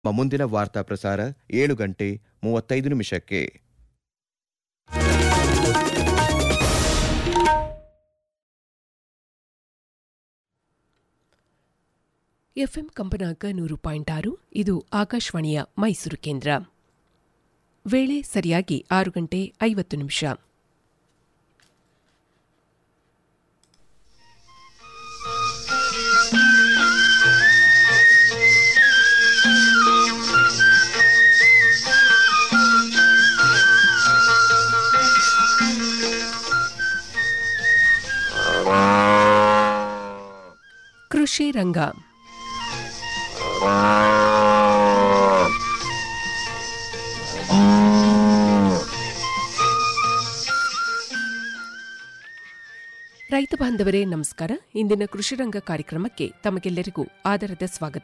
ನಮ್ಮ ಮುಂದಿನ ವಾರ್ತಾ ಪ್ರಸಾರ ಏಳು ಗಂಟೆ ಮೂವತ್ತೈದು ನಿಮಿಷಕ್ಕೆ ಎಫ್ಎಂ ಕಂಪನಾಂಕ ನೂರು ಪಾಯಿಂಟ್ ಆರು ಇದು ಆಕಾಶವಾಣಿಯ ಮೈಸೂರು ಕೇಂದ್ರ ವೇಳೆ ಸರಿಯಾಗಿ ಆರು ಗಂಟೆ ಐವತ್ತು ನಿಮಿಷ ಕೃಷಿ ರಂಗ ರೈತ ಬಾಂಧವರೇ ನಮಸ್ಕಾರ ಇಂದಿನ ಕೃಷಿ ರಂಗ ಕಾರ್ಯಕ್ರಮಕ್ಕೆ ತಮಗೆಲ್ಲರಿಗೂ ಆದರದ ಸ್ವಾಗತ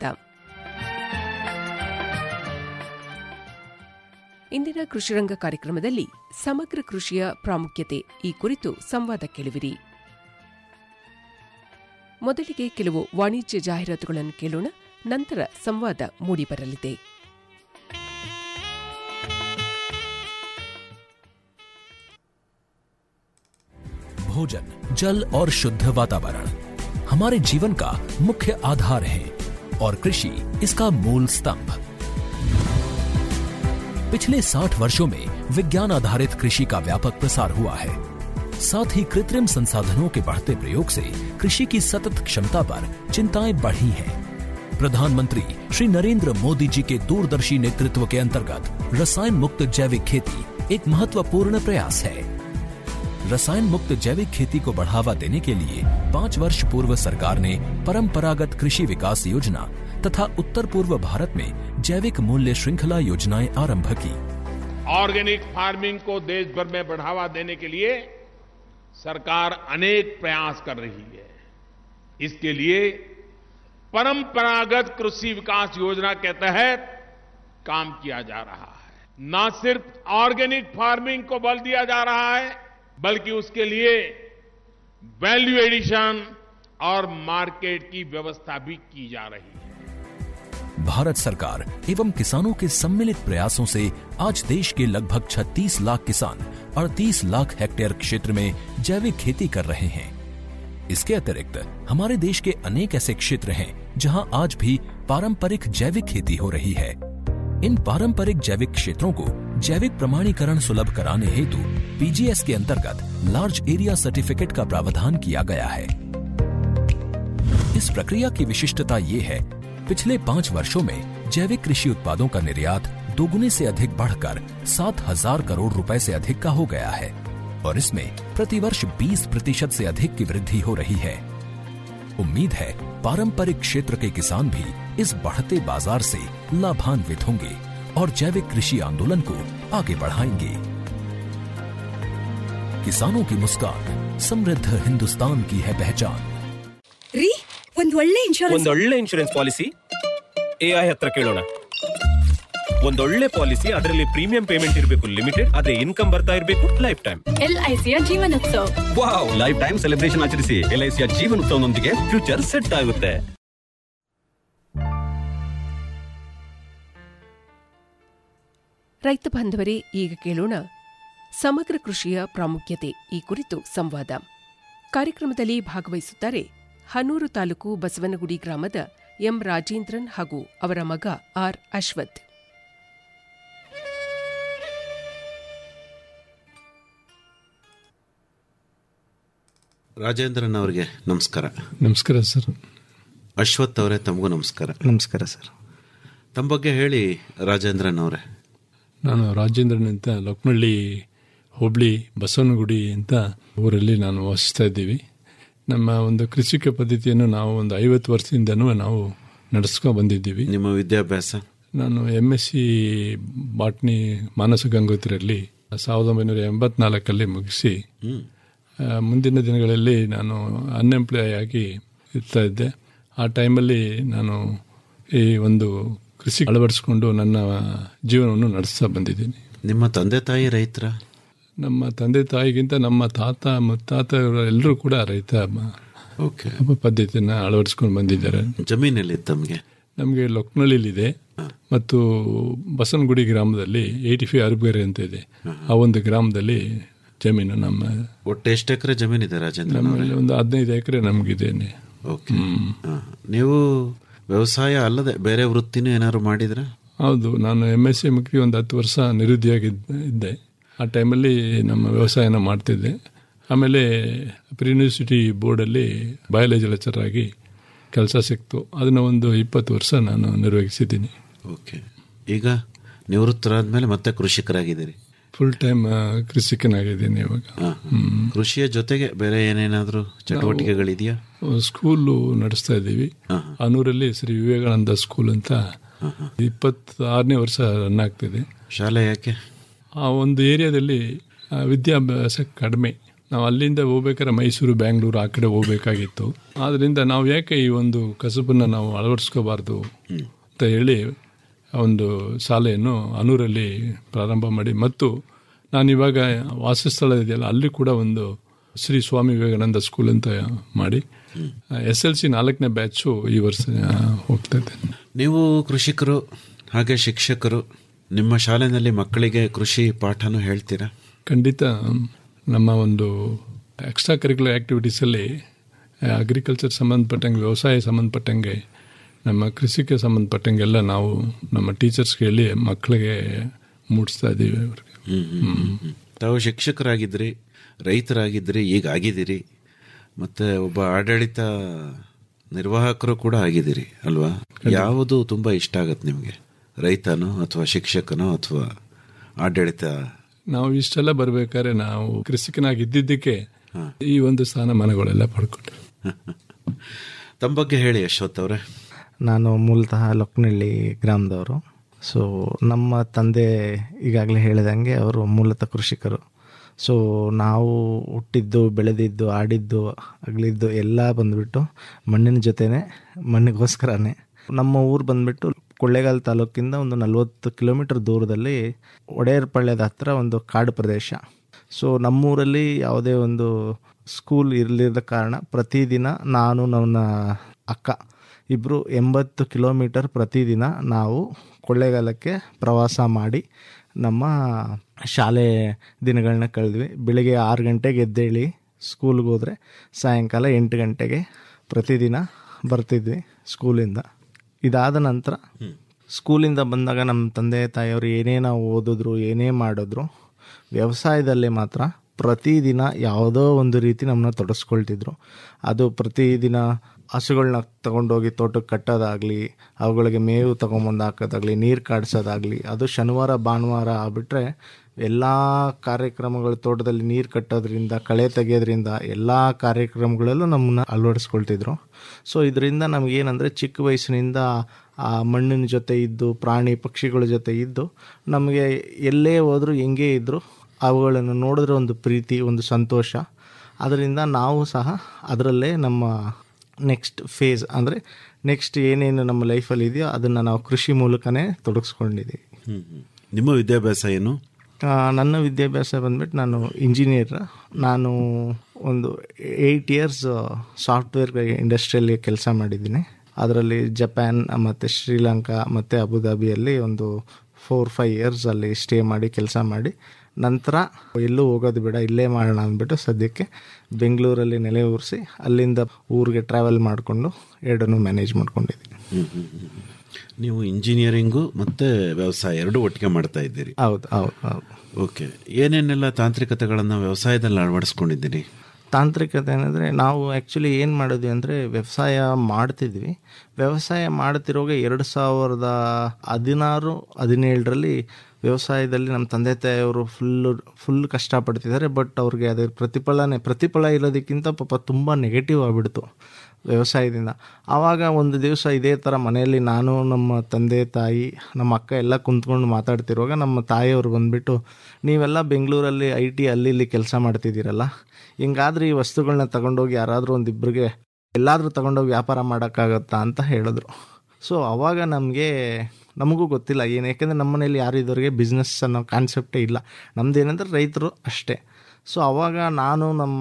ಇಂದಿನ ಕೃಷಿರಂಗ ಕಾರ್ಯಕ್ರಮದಲ್ಲಿ ಸಮಗ್ರ ಕೃಷಿಯ ಪ್ರಾಮುಖ್ಯತೆ ಈ ಕುರಿತು ಸಂವಾದ ಕೇಳುವಿರಿ ಮೊದಲಿಗೆ ಕೆಲವು ವಾಣಿಜ್ಯ ಜಾಹೀರಾತುಗಳನ್ನು ಕೇಳೋಣ ನಂತರ ಸಂವಾದ ಮೂಡಿಬರಲಿದೆ भोजन जल और शुद्ध वातावरण हमारे जीवन का मुख्य आधार है और कृषि इसका मूल स्तंभ पिछले 60 वर्षों में विज्ञान आधारित कृषि का व्यापक प्रसार हुआ है साथ ही कृत्रिम संसाधनों के बढ़ते प्रयोग से कृषि की सतत क्षमता पर चिंताएं बढ़ी हैं प्रधानमंत्री श्री नरेंद्र मोदी जी के दूरदर्शी नेतृत्व के अंतर्गत रसायन मुक्त जैविक खेती एक महत्वपूर्ण प्रयास है रसायन मुक्त जैविक खेती को बढ़ावा देने के लिए पाँच वर्ष पूर्व सरकार ने परंपरागत कृषि विकास योजना तथा उत्तर पूर्व भारत में जैविक मूल्य श्रृंखला योजनाएं आरंभ की ऑर्गेनिक फार्मिंग को देश भर में बढ़ावा देने के लिए सरकार अनेक प्रयास कर रही है इसके लिए परंपरागत कृषि विकास योजना के तहत काम किया जा रहा है न सिर्फ ऑर्गेनिक फार्मिंग को बल दिया जा रहा है बल्कि उसके लिए वैल्यू एडिशन और मार्केट की व्यवस्था भी की जा रही है भारत सरकार एवं किसानों के सम्मिलित प्रयासों से आज देश के लगभग 36 लाख किसान 38 लाख हेक्टेयर क्षेत्र में जैविक खेती कर रहे हैं इसके अतिरिक्त हमारे देश के अनेक ऐसे क्षेत्र हैं जहां आज भी पारंपरिक जैविक खेती हो रही है इन पारंपरिक जैविक क्षेत्रों को जैविक प्रमाणीकरण सुलभ कराने हेतु पीजीएस के अंतर्गत लार्ज एरिया सर्टिफिकेट का प्रावधान किया गया है इस प्रक्रिया की विशिष्टता ये है पिछले पाँच वर्षों में जैविक कृषि उत्पादों का निर्यात दोगुने से अधिक बढ़कर सात हजार करोड़ रुपए से अधिक का हो गया है और इसमें प्रतिवर्ष 20 प्रतिशत से अधिक की वृद्धि हो रही है उम्मीद है पारंपरिक क्षेत्र के किसान भी इस बढ़ते बाजार से लाभान्वित होंगे और जैविक कृषि आंदोलन को आगे बढ़ाएंगे किसानों की मुस्कान समृद्ध हिंदुस्तान की है पहचान ರೀ ಒಂದ್ ಒಳ್ಳೆ ಇನ್ಶೂರೆನ್ಸ್ ಒಂದೊಳ್ಳೆ ಇನ್ಶೂರೆನ್ಸ್ ಪಾಲಿಸಿ ಎಐ ಹತ್ರ ಕೇಳೋಣ ಒಂದೊಳ್ಳೆ ಪಾಲಿಸಿ ಅದರಲ್ಲಿ ಪ್ರೀಮಿಯಂ ಪೇಮೆಂಟ್ ಇರಬೇಕು ಲಿಮಿಟೆಡ್ ಅದೇ ಇನ್ಕಮ್ ಬರ್ತಾ ಇರಬೇಕು ಲೈಫ್ ಟೈಮ್ ಎಲ್ಐಸಿಯ Jeevan Utsav wow life time celebration ಆಚರಿಸಿ ಎಲ್ಐಸಿಯ ಜೀವನೋತ್ಸವನೊಂದಿಗೆ ಫ್ಯೂಚರ್ ಸೆಟ್ ಆಗುತ್ತೆ ರೈತ ಬಾಂಧವರೇ ಈಗ ಕೇಳೋಣ ಸಮಗ್ರ ಕೃಷಿಯ ಪ್ರಾಮುಖ್ಯತೆ ಈ ಕುರಿತು ಸಂವಾದ ಕಾರ್ಯಕ್ರಮದಲ್ಲಿ ಭಾಗವಹಿಸುತ್ತಾರೆ ಹನೂರು ತಾಲೂಕು ಬಸವನಗುಡಿ ಗ್ರಾಮದ ಎಂ ರಾಜೇಂದ್ರನ್ ಹಾಗೂ ಅವರ ಮಗ ಆರ್ ಅಶ್ವಥ್ ರಾಜೇಂದ್ರನ್ ಅವರಿಗೆ ನಮಸ್ಕಾರ ನಮಸ್ಕಾರ ಸರ್ ಅಶ್ವಥ್ ಅವರೇ ತಮಗೂ ನಮಸ್ಕಾರ ನಮಸ್ಕಾರ ಸರ್ ತಮ್ಮ ಬಗ್ಗೆ ಹೇಳಿ ರಾಜೇಂದ್ರನ್ ಅವರೇ ನಾನು ರಾಜೇಂದ್ರನ್ ಅಂತ ಲಕ್ನಳ್ಳಿ ಹೋಬಳಿ ಬಸವನಗುಡಿ ಅಂತ ಊರಲ್ಲಿ ನಾನು ವಾಸಿಸ್ತಾ ಇದ್ದೀವಿ ನಮ್ಮ ಒಂದು ಕೃಷಿಕ ಪದ್ಧತಿಯನ್ನು ನಾವು ಒಂದು ಐವತ್ತು ವರ್ಷದಿಂದನೂ ನಾವು ನಡೆಸ್ಕೊ ಬಂದಿದ್ದೀವಿ ನಿಮ್ಮ ವಿದ್ಯಾಭ್ಯಾಸ ನಾನು ಎಮ್ ಎಸ್ ಸಿ ಬಾಟ್ನಿ ಮಾನಸ ಗಂಗೋತ್ರಿಯಲ್ಲಿ ಸಾವಿರದ ಒಂಬೈನೂರ ಎಂಬತ್ನಾಲ್ಕಲ್ಲಿ ಮುಗಿಸಿ ಆ, ಮುಂದಿನ ದಿನಗಳಲ್ಲಿ ನಾನು ಅನ್ಎಂಪ್ಲಾಯ್ ಆಗಿ ಇರ್ತಾ ಇದ್ದೆ ಆ ಟೈಮಲ್ಲಿ ನಾನು ಈ ಒಂದು ಕೃಷಿ ಅಳವಡಿಸ್ಕೊಂಡು ನನ್ನ ಜೀವನವನ್ನು ನಡೆಸ್ತಾ ಬಂದಿದ್ದೀನಿ ನಿಮ್ಮ ತಂದೆ ತಾಯಿ ರೈತರ ನಮ್ಮ ತಂದೆ ತಾಯಿಗಿಂತ ನಮ್ಮ ತಾತ ಮುತ್ತಾತ ಎಲ್ಲರೂ ಕೂಡ ರೈತ ಮ- ಓಕೆ ಪದ್ಧತಿಯನ್ನು ಅಳವಡಿಸ್ಕೊಂಡು ಬಂದಿದ್ದಾರೆ ಜಮೀನಲ್ಲಿ ತಮಗೆ ನಮಗೆ ಲೊಕ್ನಳ್ಳಿಲಿದೆ ಮತ್ತು ಬಸವನಗುಡಿ ಗ್ರಾಮದಲ್ಲಿ ಏಯ್ಟಿ ಫೈವ್ ಅರ್ಬಗೆರೆ ಅಂತ ಇದೆ ಆ ಒಂದು ಗ್ರಾಮದಲ್ಲಿ ಜಮೀನು ನಮ್ಮ ಒಟ್ಟು ಎಷ್ಟು ಎಕರೆ ಜಮೀನಿದೆ ರಾಜೇಂದ್ರ ನಮ್ಮಲ್ಲಿ ಒಂದು ಹದಿನೈದು ಎಕರೆ ನಮಗಿದ್ದೇನೆ ಓಕೆ ನೀವು ವ್ಯವಸಾಯ ಅಲ್ಲದೆ ಬೇರೆ ವೃತ್ತಿನೂ ಏನಾದ್ರು ಮಾಡಿದ್ರ ಹೌದು ನಾನು ಎಮ್ ಎಸ್ ಸಿ ಮುಗಿ ಒಂದು ಹತ್ತು ವರ್ಷ ನಿರುದ್ಯೋಗ ಇದ್ದ- ಇದ್ದೆ ಆ ಟೈಮಲ್ಲಿ ನಮ್ಮ ವ್ಯವಸಾಯನ ಮಾಡ್ತಿದ್ದೆ ಆಮೇಲೆ ಪ್ರಿ ಯೂನಿವರ್ಸಿಟಿ ಬೋರ್ಡಲ್ಲಿ ಬಯಾಲಜಿ ಲೆಕ್ಚರ್ ಆಗಿ ಕೆಲಸ ಸಿಕ್ತು ಅದನ್ನ ಒಂದು ಇಪ್ಪತ್ತು ವರ್ಷ ನಾನು ನಿರ್ವಹಿಸಿದ್ದೀನಿ ಓಕೆ ಈಗ ನಿವೃತ್ತರಾದ್ಮೇಲೆ ಮತ್ತೆ ಕೃಷಿಕರಾಗಿದ್ದೀರಿ ಫುಲ್ ಟೈಮ್ ಕೃಷಿಕನಾಗಿದ್ದೀನಿ ಇವಾಗ ಆ, ಕೃಷಿಯ ಜೊತೆಗೆ ಬೇರೆ ಏನೇನಾದ್ರೂ ಚಟುವಟಿಕೆಗಳಿದೆಯಾ ಸ್ಕೂಲು ನಡೆಸ್ತಾ ಇದ್ದೀವಿ ಅನೂರಲ್ಲಿ ಶ್ರೀ ವಿವೇಕಾನಂದ ಸ್ಕೂಲ್ ಅಂತ ಇಪ್ಪತ್ತಾರನೇ ವರ್ಷ ರನ್ ಆಗ್ತಿದೆ ಶಾಲೆ ಯಾಕೆ ಆ ಒಂದು ಏರಿಯಾದಲ್ಲಿ ಆ, ವಿದ್ಯಾಭ್ಯಾಸ ಕಡಿಮೆ ನಾವು ಅಲ್ಲಿಂದ ಹೋಗ್ಬೇಕಾದ್ರೆ ಮೈಸೂರು ಬ್ಯಾಂಗ್ಳೂರು ಆ ಕಡೆ ಹೋಗ್ಬೇಕಾಗಿತ್ತು ಆದ್ರಿಂದ ನಾವು ಯಾಕೆ ಈ ಒಂದು ಕಸಬನ್ನು ನಾವು ಅಳವಡಿಸ್ಕೋಬಾರ್ದು ಅಂತ ಹೇಳಿ ಆ ಒಂದು ಶಾಲೆಯನ್ನು ಅನೂರಲ್ಲಿ ಪ್ರಾರಂಭ ಮಾಡಿ ಮತ್ತು ನಾನು ಇವಾಗ ವಾಸಸ್ಥಳ ಇದೆಯಲ್ಲ ಅಲ್ಲಿ ಕೂಡ ಒಂದು ಶ್ರೀ ಸ್ವಾಮಿ ವಿವೇಕಾನಂದ ಸ್ಕೂಲ್ ಅಂತ ಮಾಡಿ ಎಸ್ ಎಲ್ ಸಿ ನಾಲ್ಕನೇ ಬ್ಯಾಚು ಈ ವರ್ಷ ಆ, ಹೋಗ್ತಾ ಇದ್ದೇನೆ ನೀವು ಕೃಷಿಕರು ಹಾಗೆ ಶಿಕ್ಷಕರು ನಿಮ್ಮ ಶಾಲೆಯಲ್ಲಿ ಮಕ್ಕಳಿಗೆ ಕೃಷಿ ಪಾಠನೂ ಹೇಳ್ತೀರಾ ಖಂಡಿತ ನಮ್ಮ ಒಂದು ಎಕ್ಸ್ಟ್ರಾ ಕರಿಕ್ಯುಲರ್ ಆ್ಯಕ್ಟಿವಿಟೀಸಲ್ಲಿ ಅಗ್ರಿಕಲ್ಚರ್ ಸಂಬಂಧಪಟ್ಟಂಗೆ ವ್ಯವಸಾಯ ಸಂಬಂಧಪಟ್ಟಂಗೆ ನಮ್ಮ ಕೃಷಿಗೆ ಸಂಬಂಧಪಟ್ಟಂಗೆಲ್ಲ ನಾವು ನಮ್ಮ ಟೀಚರ್ಸ್ಗೆ ಹೇಳಿ ಮಕ್ಕಳಿಗೆ ಮೂಡಿಸ್ತಾ ಇದ್ದೀವಿ ಅವ್ರಿಗೆ ಹ್ಮ್, ಹ್ಮ್, ಹ್ಮ್, ಹ್ಮ್. ತಾವು ಶಿಕ್ಷಕರಾಗಿದ್ರಿ ರೈತರಾಗಿದ್ರಿ ಈಗ ಆಗಿದ್ದೀರಿ ಮತ್ತೆ ಒಬ್ಬ ಆಡಳಿತ ನಿರ್ವಾಹಕರು ಕೂಡ ಆಗಿದ್ದೀರಿ ಅಲ್ವಾ ಯಾವುದು ತುಂಬಾ ಇಷ್ಟ ಆಗತ್ತೆ ನಿಮಗೆ ರೈತನೋ ಅಥವಾ ಶಿಕ್ಷಕನೋ ಅಥವಾ ಆಡಳಿತ ನಾವು ಇಷ್ಟೆಲ್ಲ ಬರ್ಬೇಕಾದ್ರೆ ನಾವು ಕೃಷಿಕನಾಗಿ ಇದ್ದಿದ್ದಕ್ಕೆ ಈ ಒಂದು ಸ್ಥಾನಮಾನಗಳೆಲ್ಲ ಪಡ್ಕೊಂಡ್ವಿ ತಮ್ಮ ಬಗ್ಗೆ ಹೇಳಿ ಯಶವಂತ್ ಅವರೇ ನಾನು ಮೂಲತಃ ಲೊಕ್ನಳ್ಳಿ ಗ್ರಾಮದವರು ಸೊ ನಮ್ಮ ತಂದೆ ಈಗಾಗಲೇ ಹೇಳಿದಂಗೆ ಅವರು ಮೂಲತಃ ಕೃಷಿಕರು ಸೊ ನಾವು ಹುಟ್ಟಿದ್ದು ಬೆಳೆದಿದ್ದು ಆಡಿದ್ದು ಅಗಲಿದ್ದು ಎಲ್ಲ ಬಂದ್ಬಿಟ್ಟು ಮಣ್ಣಿನ ಜೊತೆನೆ ಮಣ್ಣಿಗೋಸ್ಕರನೇ ನಮ್ಮ ಊರು ಬಂದ್ಬಿಟ್ಟು ಕೊಳ್ಳೇಗಾಲ ತಾಲೂಕಿಂದ ಒಂದು ನಲ್ವತ್ತು ಕಿಲೋಮೀಟರ್ ದೂರದಲ್ಲಿ ಒಡೆಯರ್ಪಳ್ಯದ ಹತ್ರ ಒಂದು ಕಾಡು ಪ್ರದೇಶ ಸೊ ನಮ್ಮೂರಲ್ಲಿ ಯಾವುದೇ ಒಂದು ಸ್ಕೂಲ್ ಇರಲಿರದ ಕಾರಣ ಪ್ರತಿದಿನ ನಾನು ನನ್ನ ಅಕ್ಕ ಇಬ್ಬರು ಎಂಬತ್ತು ಕಿಲೋಮೀಟರ್ ಪ್ರತಿದಿನ ನಾವು ಕೊಳ್ಳೇಗಾಲಕ್ಕೆ ಪ್ರವಾಸ ಮಾಡಿ ನಮ್ಮ ಶಾಲೆ ದಿನಗಳನ್ನ ಕಳೆದ್ವಿ ಬೆಳಿಗ್ಗೆ ಆರು ಗಂಟೆಗೆ ಎದ್ದೇಳಿ ಸ್ಕೂಲ್ಗೆ ಹೋದರೆ ಸಾಯಂಕಾಲ ಎಂಟು ಗಂಟೆಗೆ ಪ್ರತಿದಿನ ಬರ್ತಿದ್ವಿ ಸ್ಕೂಲಿಂದ ಇದಾದ ನಂತರ ಸ್ಕೂಲಿಂದ ಬಂದಾಗ ನಮ್ಮ ತಂದೆ ತಾಯಿಯವರು ಏನೇ ನಾವು ಓದಿದ್ರು ಏನೇ ಮಾಡಿದ್ರು ವ್ಯವಸಾಯದಲ್ಲಿ ಮಾತ್ರ ಪ್ರತಿದಿನ ಯಾವುದೋ ಒಂದು ರೀತಿ ನಮ್ಮನ್ನ ತೊಡಸ್ಕೊಳ್ತಿದ್ರು ಅದು ಪ್ರತಿದಿನ ಹಸುಗಳನ್ನ ತಗೊಂಡೋಗಿ ತೋಟಕ್ಕೆ ಕಟ್ಟೋದಾಗಲಿ ಅವುಗಳಿಗೆ ಮೇವು ತಗೊಂಬಂದು ಹಾಕೋದಾಗಲಿ ನೀರು ಕಾಡಿಸೋದಾಗಲಿ ಅದು ಶನಿವಾರ ಭಾನುವಾರ ಆಗ್ಬಿಟ್ರೆ ಎಲ್ಲ ಕಾರ್ಯಕ್ರಮಗಳು ತೋಟದಲ್ಲಿ ನೀರು ಕಟ್ಟೋದ್ರಿಂದ ಕಳೆ ತೆಗೆಯೋದ್ರಿಂದ ಎಲ್ಲ ಕಾರ್ಯಕ್ರಮಗಳಲ್ಲೂ ನಮ್ಮನ್ನ ಅಳವಡಿಸ್ಕೊಳ್ತಿದ್ರು ಸೊ ಇದರಿಂದ ನಮಗೇನಂದರೆ ಚಿಕ್ಕ ವಯಸ್ಸಿನಿಂದ ಆ ಮಣ್ಣಿನ ಜೊತೆ ಇದ್ದು ಪ್ರಾಣಿ ಪಕ್ಷಿಗಳ ಜೊತೆ ಇದ್ದು ನಮಗೆ ಎಲ್ಲೇ ಹೋದರೂ ಹೆಂಗೇ ಇದ್ದರೂ ಅವುಗಳನ್ನು ನೋಡಿದ್ರೆ ಒಂದು ಪ್ರೀತಿ ಒಂದು ಸಂತೋಷ ಅದರಿಂದ ನಾವು ಸಹ ಅದರಲ್ಲೇ ನಮ್ಮ ನೆಕ್ಸ್ಟ್ ಫೇಸ್ ಅಂದರೆ ನೆಕ್ಸ್ಟ್ ಏನೇನು ನಮ್ಮ ಲೈಫಲ್ಲಿ ಇದೆಯೋ ಅದನ್ನು ನಾವು ಕೃಷಿ ಮೂಲಕನೇ ತೊಡಗಿಸ್ಕೊಂಡಿದ್ದೀವಿ ಹ್ಮ್, ಹ್ಮ್. ನಿಮ್ಮ ವಿದ್ಯಾಭ್ಯಾಸ ಏನು ಆ, ನನ್ನ ವಿದ್ಯಾಭ್ಯಾಸ ಬಂದ್ಬಿಟ್ಟು ನಾನು ಇಂಜಿನಿಯರ್ ನಾನು ಒಂದು ಏಯ್ಟ್ ಇಯರ್ಸ್ ಸಾಫ್ಟ್ವೇರ್ ಇಂಡಸ್ಟ್ರಿಯಲ್ಲಿ ಕೆಲಸ ಮಾಡಿದ್ದೀನಿ ಅದರಲ್ಲಿ ಜಪಾನ್ ಮತ್ತು ಶ್ರೀಲಂಕಾ ಮತ್ತು ಅಬುದಾಬಿಯಲ್ಲಿ ಒಂದು ಫೋರ್ ಫೈವ್ ಇಯರ್ಸ್ ಅಲ್ಲಿ ಸ್ಟೇ ಮಾಡಿ ಕೆಲಸ ಮಾಡಿ ನಂತರ ಎಲ್ಲೂ ಹೋಗೋದು ಬೇಡ ಇಲ್ಲೇ ಮಾಡೋಣ ಅಂದ್ಬಿಟ್ಟು ಸದ್ಯಕ್ಕೆ ಬೆಂಗಳೂರಲ್ಲಿ ನೆಲೆ ಊರಿಸಿ ಅಲ್ಲಿಂದ ಊರಿಗೆ ಟ್ರಾವೆಲ್ ಮಾಡಿಕೊಂಡು ಎರಡನ್ನೂ ಮ್ಯಾನೇಜ್ ಮಾಡ್ಕೊಂಡಿದ್ದೀನಿ ಹ್ಮ್, ಹ್ಮ್, ಹ್ಮ್, ಹ್ಮ್. ನೀವು ಇಂಜಿನಿಯರಿಂಗು ಮತ್ತೆ ವ್ಯವಸಾಯ ಎರಡು ಒಟ್ಟಿಗೆ ಮಾಡ್ತಾ ಇದ್ದೀರಿ ಹೌದು ಹೌದು ಹೌದು ಓಕೆ ಏನೇನೆಲ್ಲ ತಾಂತ್ರಿಕತೆಗಳನ್ನ ವ್ಯವಸಾಯದಲ್ಲಿ ಅಳವಡಿಸ್ಕೊಂಡಿದ್ದೀರಿ ತಾಂತ್ರಿಕತೆ ಏನಂದರೆ ನಾವು ಆ್ಯಕ್ಚುಲಿ ಏನು ಮಾಡಿದ್ವಿ ಅಂದರೆ ವ್ಯವಸಾಯ ಮಾಡ್ತಿದ್ವಿ ವ್ಯವಸಾಯ ಮಾಡ್ತಿರುವಾಗ ಎರಡು ಸಾವಿರದ ಹದಿನಾರು ಹದಿನೇಳರಲ್ಲಿ ವ್ಯವಸಾಯದಲ್ಲಿ ನಮ್ಮ ತಂದೆ ತಾಯಿಯವರು ಫುಲ್ಲು ಫುಲ್ ಕಷ್ಟಪಡ್ತಿದ್ದಾರೆ ಬಟ್ ಅವ್ರಿಗೆ ಅದ್ರ ಪ್ರತಿಫಲನೆ ಪ್ರತಿಫಲ ಇರೋದಕ್ಕಿಂತ ಪಾಪ ತುಂಬ ನೆಗೆಟಿವ್ ಆಗಿಬಿಡ್ತು ವ್ಯವಸಾಯದಿಂದ ಆವಾಗ ಒಂದು ದಿವಸ ಇದೇ ಥರ ಮನೆಯಲ್ಲಿ ನಾನು ನಮ್ಮ ತಂದೆ ತಾಯಿ ನಮ್ಮ ಅಕ್ಕ ಎಲ್ಲ ಕುಂತ್ಕೊಂಡು ಮಾತಾಡ್ತಿರುವಾಗ ನಮ್ಮ ತಾಯಿಯವರು ಬಂದುಬಿಟ್ಟು ನೀವೆಲ್ಲ ಬೆಂಗಳೂರಲ್ಲಿ ಐ ಟಿ ಅಲ್ಲಿ ಇಲ್ಲಿ ಕೆಲಸ ಮಾಡ್ತಿದ್ದೀರಲ್ಲ ಹಿಂಗಾದ್ರೆ ಈ ವಸ್ತುಗಳನ್ನ ತಗೊಂಡೋಗಿ ಯಾರಾದರೂ ಒಂದಿಬ್ಬರಿಗೆ ಎಲ್ಲಾದರೂ ತಗೊಂಡೋಗಿ ವ್ಯಾಪಾರ ಮಾಡೋಕ್ಕಾಗತ್ತಾ ಅಂತ ಹೇಳಿದ್ರು ಸೊ ಅವಾಗ ನಮಗೆ ನಮಗೂ ಗೊತ್ತಿಲ್ಲ ಏನು ಯಾಕೆಂದರೆ ನಮ್ಮ ಮನೇಲಿ ಯಾರು ಇದ್ದವ್ರಿಗೆ ಬಿಸ್ನೆಸ್ ಅನ್ನೋ ಕಾನ್ಸೆಪ್ಟೇ ಇಲ್ಲ ನಮ್ದೇನಂದ್ರೆ ರೈತರು ಅಷ್ಟೇ ಸೊ ಅವಾಗ ನಾನು ನಮ್ಮ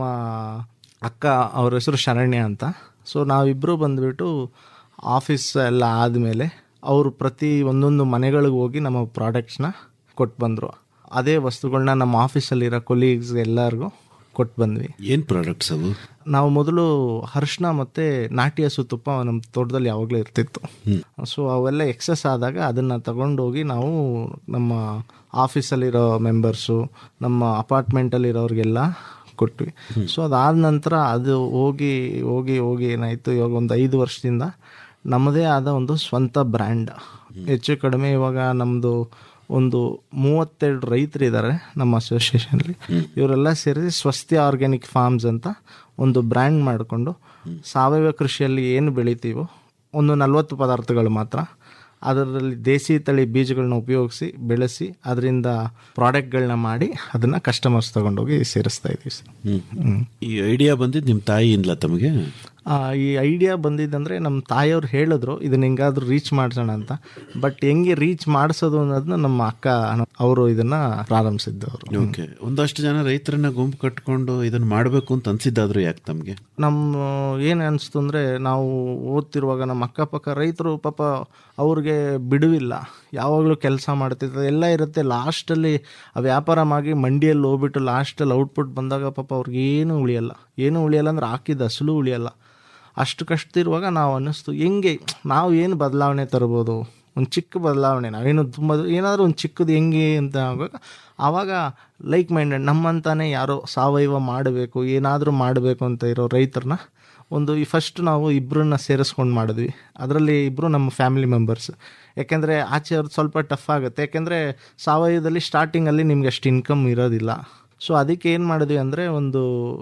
ಅಕ್ಕ ಅವ್ರ ಹೆಸರು ಶರಣ್ಯ ಅಂತ ಸೊ ನಾವಿಬ್ಬರು ಬಂದುಬಿಟ್ಟು ಆಫೀಸ್ ಎಲ್ಲ ಆದಮೇಲೆ ಅವರು ಪ್ರತಿ ಒಂದೊಂದು ಮನೆಗಳಿಗೆ ಹೋಗಿ ನಮ್ಮ ಪ್ರಾಡಕ್ಟ್ಸ್ನ ಕೊಟ್ಟು ಬಂದರು ಅದೇ ವಸ್ತುಗಳನ್ನ ನಮ್ಮ ಆಫೀಸಲ್ಲಿರೋ ಕೊಲೀಗ್ಸ್ ಎಲ್ಲರಿಗೂ ಕೊಟ್ಟು ಬಂದ್ವಿ ಏನ್ ಪ್ರಾಡಕ್ಟ್ಸ್ ಅವು ನಾವು ಮೊದಲು ಅರಿಶಿನ ಮತ್ತು ನಾಟಿ ಹಸು ತುಪ್ಪ ನಮ್ಮ ತೋಟದಲ್ಲಿ ಯಾವಾಗಲೂ ಇರ್ತಿತ್ತು ಸೊ ಅವೆಲ್ಲ ಎಕ್ಸಸ್ ಆದಾಗ ಅದನ್ನು ತಗೊಂಡೋಗಿ ನಾವು ನಮ್ಮ ಆಫೀಸಲ್ಲಿರೋ ಮೆಂಬರ್ಸು ನಮ್ಮ ಅಪಾರ್ಟ್ಮೆಂಟಲ್ಲಿರೋರಿಗೆಲ್ಲ ಕೊಟ್ವಿ ಸೊ ಅದಾದ ನಂತರ ಅದು ಹೋಗಿ ಹೋಗಿ ಹೋಗಿ ಏನಾಯಿತು ಇವಾಗ ಒಂದು ಐದು ವರ್ಷದಿಂದ ನಮ್ಮದೇ ಆದ ಒಂದು ಸ್ವಂತ ಬ್ರ್ಯಾಂಡ್ ಹೆಚ್ಚು ಕಡಿಮೆ ಇವಾಗ ನಮ್ಮದು ಒಂದು ಮೂವತ್ತೆರಡು ರೈತರಿದ್ದಾರೆ ನಮ್ಮ ಅಸೋಸಿಯೇಷನಲ್ಲಿ ಇವರೆಲ್ಲ ಸೇರಿ ಸ್ವಸ್ತಿ ಆರ್ಗ್ಯಾನಿಕ್ ಫಾರ್ಮ್ಸ್ ಅಂತ ಒಂದು ಬ್ರ್ಯಾಂಡ್ ಮಾಡಿಕೊಂಡು ಸಾವಯವ ಕೃಷಿಯಲ್ಲಿ ಏನು ಬೆಳಿತೀವೋ ಒಂದು ನಲವತ್ತು ಪದಾರ್ಥಗಳು ಮಾತ್ರ ಅದರಲ್ಲಿ ದೇಸಿ ತಳಿ ಬೀಜಗಳನ್ನ ಉಪಯೋಗಿಸಿ ಬೆಳೆಸಿ ಅದರಿಂದ ಪ್ರಾಡಕ್ಟ್ಗಳನ್ನ ಮಾಡಿ ಅದನ್ನು ಕಸ್ಟಮರ್ಸ್ ತಗೊಂಡೋಗಿ ಸೇರಿಸ್ತಾ ಇದ್ದೀವಿ ಸರ್ ಹ್ಮ್. ಈ ಐಡಿಯಾ ಬಂದಿದ್ದು ನಿಮ್ಮ ತಾಯಿಯಿಂದಲ ತಮಗೆ ಆ, ಈ ಐಡಿಯಾ ಬಂದಿದ್ದಂದ್ರೆ ನಮ್ಮ ತಾಯಿಯವ್ರು ಹೇಳಿದ್ರು ಇದನ್ನ ಹೆಂಗಾದ್ರೂ ರೀಚ್ ಮಾಡ್ಸೋಣ ಅಂತ ಬಟ್ ಹೆಂಗೆ ರೀಚ್ ಮಾಡಿಸೋದು ಅನ್ನೋದನ್ನ ನಮ್ಮ ಅಕ್ಕ ಅವರು ಇದನ್ನ ಪ್ರಾರಂಭಿಸಿದ್ದು ಅವರು ಓಕೆ ಒಂದಷ್ಟು ಜನ ರೈತರನ್ನ ಗುಂಪು ಕಟ್ಕೊಂಡು ಇದನ್ನ ಮಾಡಬೇಕು ಅಂತ ಅನ್ಸಿದ್ದಾದ್ರು ಯಾಕೆ ತಮಗೆ ನಮ್ಮ ಏನು ಅನಿಸ್ತು ಅಂದರೆ ನಾವು ಓದ್ತಿರುವಾಗ ನಮ್ಮ ಅಕ್ಕಪಕ್ಕ ರೈತರು ಪಾಪ ಅವ್ರಿಗೆ ಬಿಡುವಿಲ್ಲ ಯಾವಾಗಲೂ ಕೆಲಸ ಮಾಡ್ತಿರ್ತಾರೆ ಎಲ್ಲ ಇರುತ್ತೆ ಲಾಸ್ಟಲ್ಲಿ ಆ ವ್ಯಾಪಾರ ಮಾಡಿ ಮಂಡಿಯಲ್ಲಿ ಹೋಗ್ಬಿಟ್ಟು ಲಾಸ್ಟಲ್ಲಿ ಔಟ್ಪುಟ್ ಬಂದಾಗ ಪಾಪ ಅವ್ರಿಗೆ ಏನು ಉಳಿಯಲ್ಲ ಏನು ಉಳಿಯಲ್ಲ ಅಂದ್ರೆ ಹಾಕಿದ ಅಸಲು ಉಳಿಯಲ್ಲ ಅಷ್ಟು ಕಷ್ಟ ಇರುವಾಗ ನಾವು ಅನ್ನಿಸ್ತು ಹೆಂಗೆ ನಾವು ಏನು ಬದಲಾವಣೆ ತರ್ಬೋದು ಒಂದು ಚಿಕ್ಕ ಬದಲಾವಣೆ ನಾವೇನು ತುಂಬ ಏನಾದರೂ ಒಂದು ಚಿಕ್ಕದು ಹೆಂಗೆ ಅಂತ ಆಗುವಾಗ ಆವಾಗ ಲೈಕ್ ಮೈಂಡೆಡ್ ನಮ್ಮಂತಾನೆ ಯಾರೋ ಸಾವಯವ ಮಾಡಬೇಕು ಏನಾದರೂ ಮಾಡಬೇಕು ಅಂತ ಇರೋ ರೈತರನ್ನ ಒಂದು ಈ ಫಸ್ಟ್ ನಾವು ಇಬ್ಬರನ್ನ ಸೇರಿಸ್ಕೊಂಡು ಮಾಡಿದ್ವಿ ಅದರಲ್ಲಿ ಇಬ್ಬರು ನಮ್ಮ ಫ್ಯಾಮಿಲಿ ಮೆಂಬರ್ಸ್ ಯಾಕೆಂದರೆ ಆಚೆ ಅವ್ರದ್ದು ಸ್ವಲ್ಪ ಟಫ್ ಆಗುತ್ತೆ ಯಾಕೆಂದರೆ ಸಾವಯವದಲ್ಲಿ ಸ್ಟಾರ್ಟಿಂಗಲ್ಲಿ ನಿಮ್ಗೆ ಅಷ್ಟು ಇನ್ಕಮ್ ಇರೋದಿಲ್ಲ ಸೊ ಅದಕ್ಕೆ ಏನು ಮಾಡಿದ್ವಿ ಅಂದರೆ ಒಂದು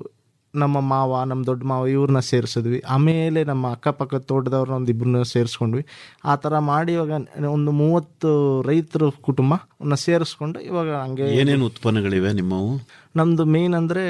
ನಮ್ಮ ಮಾವ ನಮ್ಮ ದೊಡ್ಡ ಮಾವ ಇವ್ರನ್ನ ಸೇರಿಸಿದ್ವಿ ಆಮೇಲೆ ನಮ್ಮ ಅಕ್ಕಪಕ್ಕ ತೋಟದವ್ರನ್ನ ಒಂದು ಇಬ್ಬರನ್ನ ಸೇರಿಸ್ಕೊಂಡ್ವಿ ಆ ಥರ ಮಾಡಿ ಇವಾಗ ಒಂದು ಮೂವತ್ತು ರೈತರ ಕುಟುಂಬನ ಸೇರಿಸ್ಕೊಂಡು ಇವಾಗ ಹಂಗೆ ಏನೇನು ಉತ್ಪನ್ನಗಳಿವೆ ನಿಮ್ಮವು ನಮ್ಮದು ಮೇನ್ ಅಂದರೆ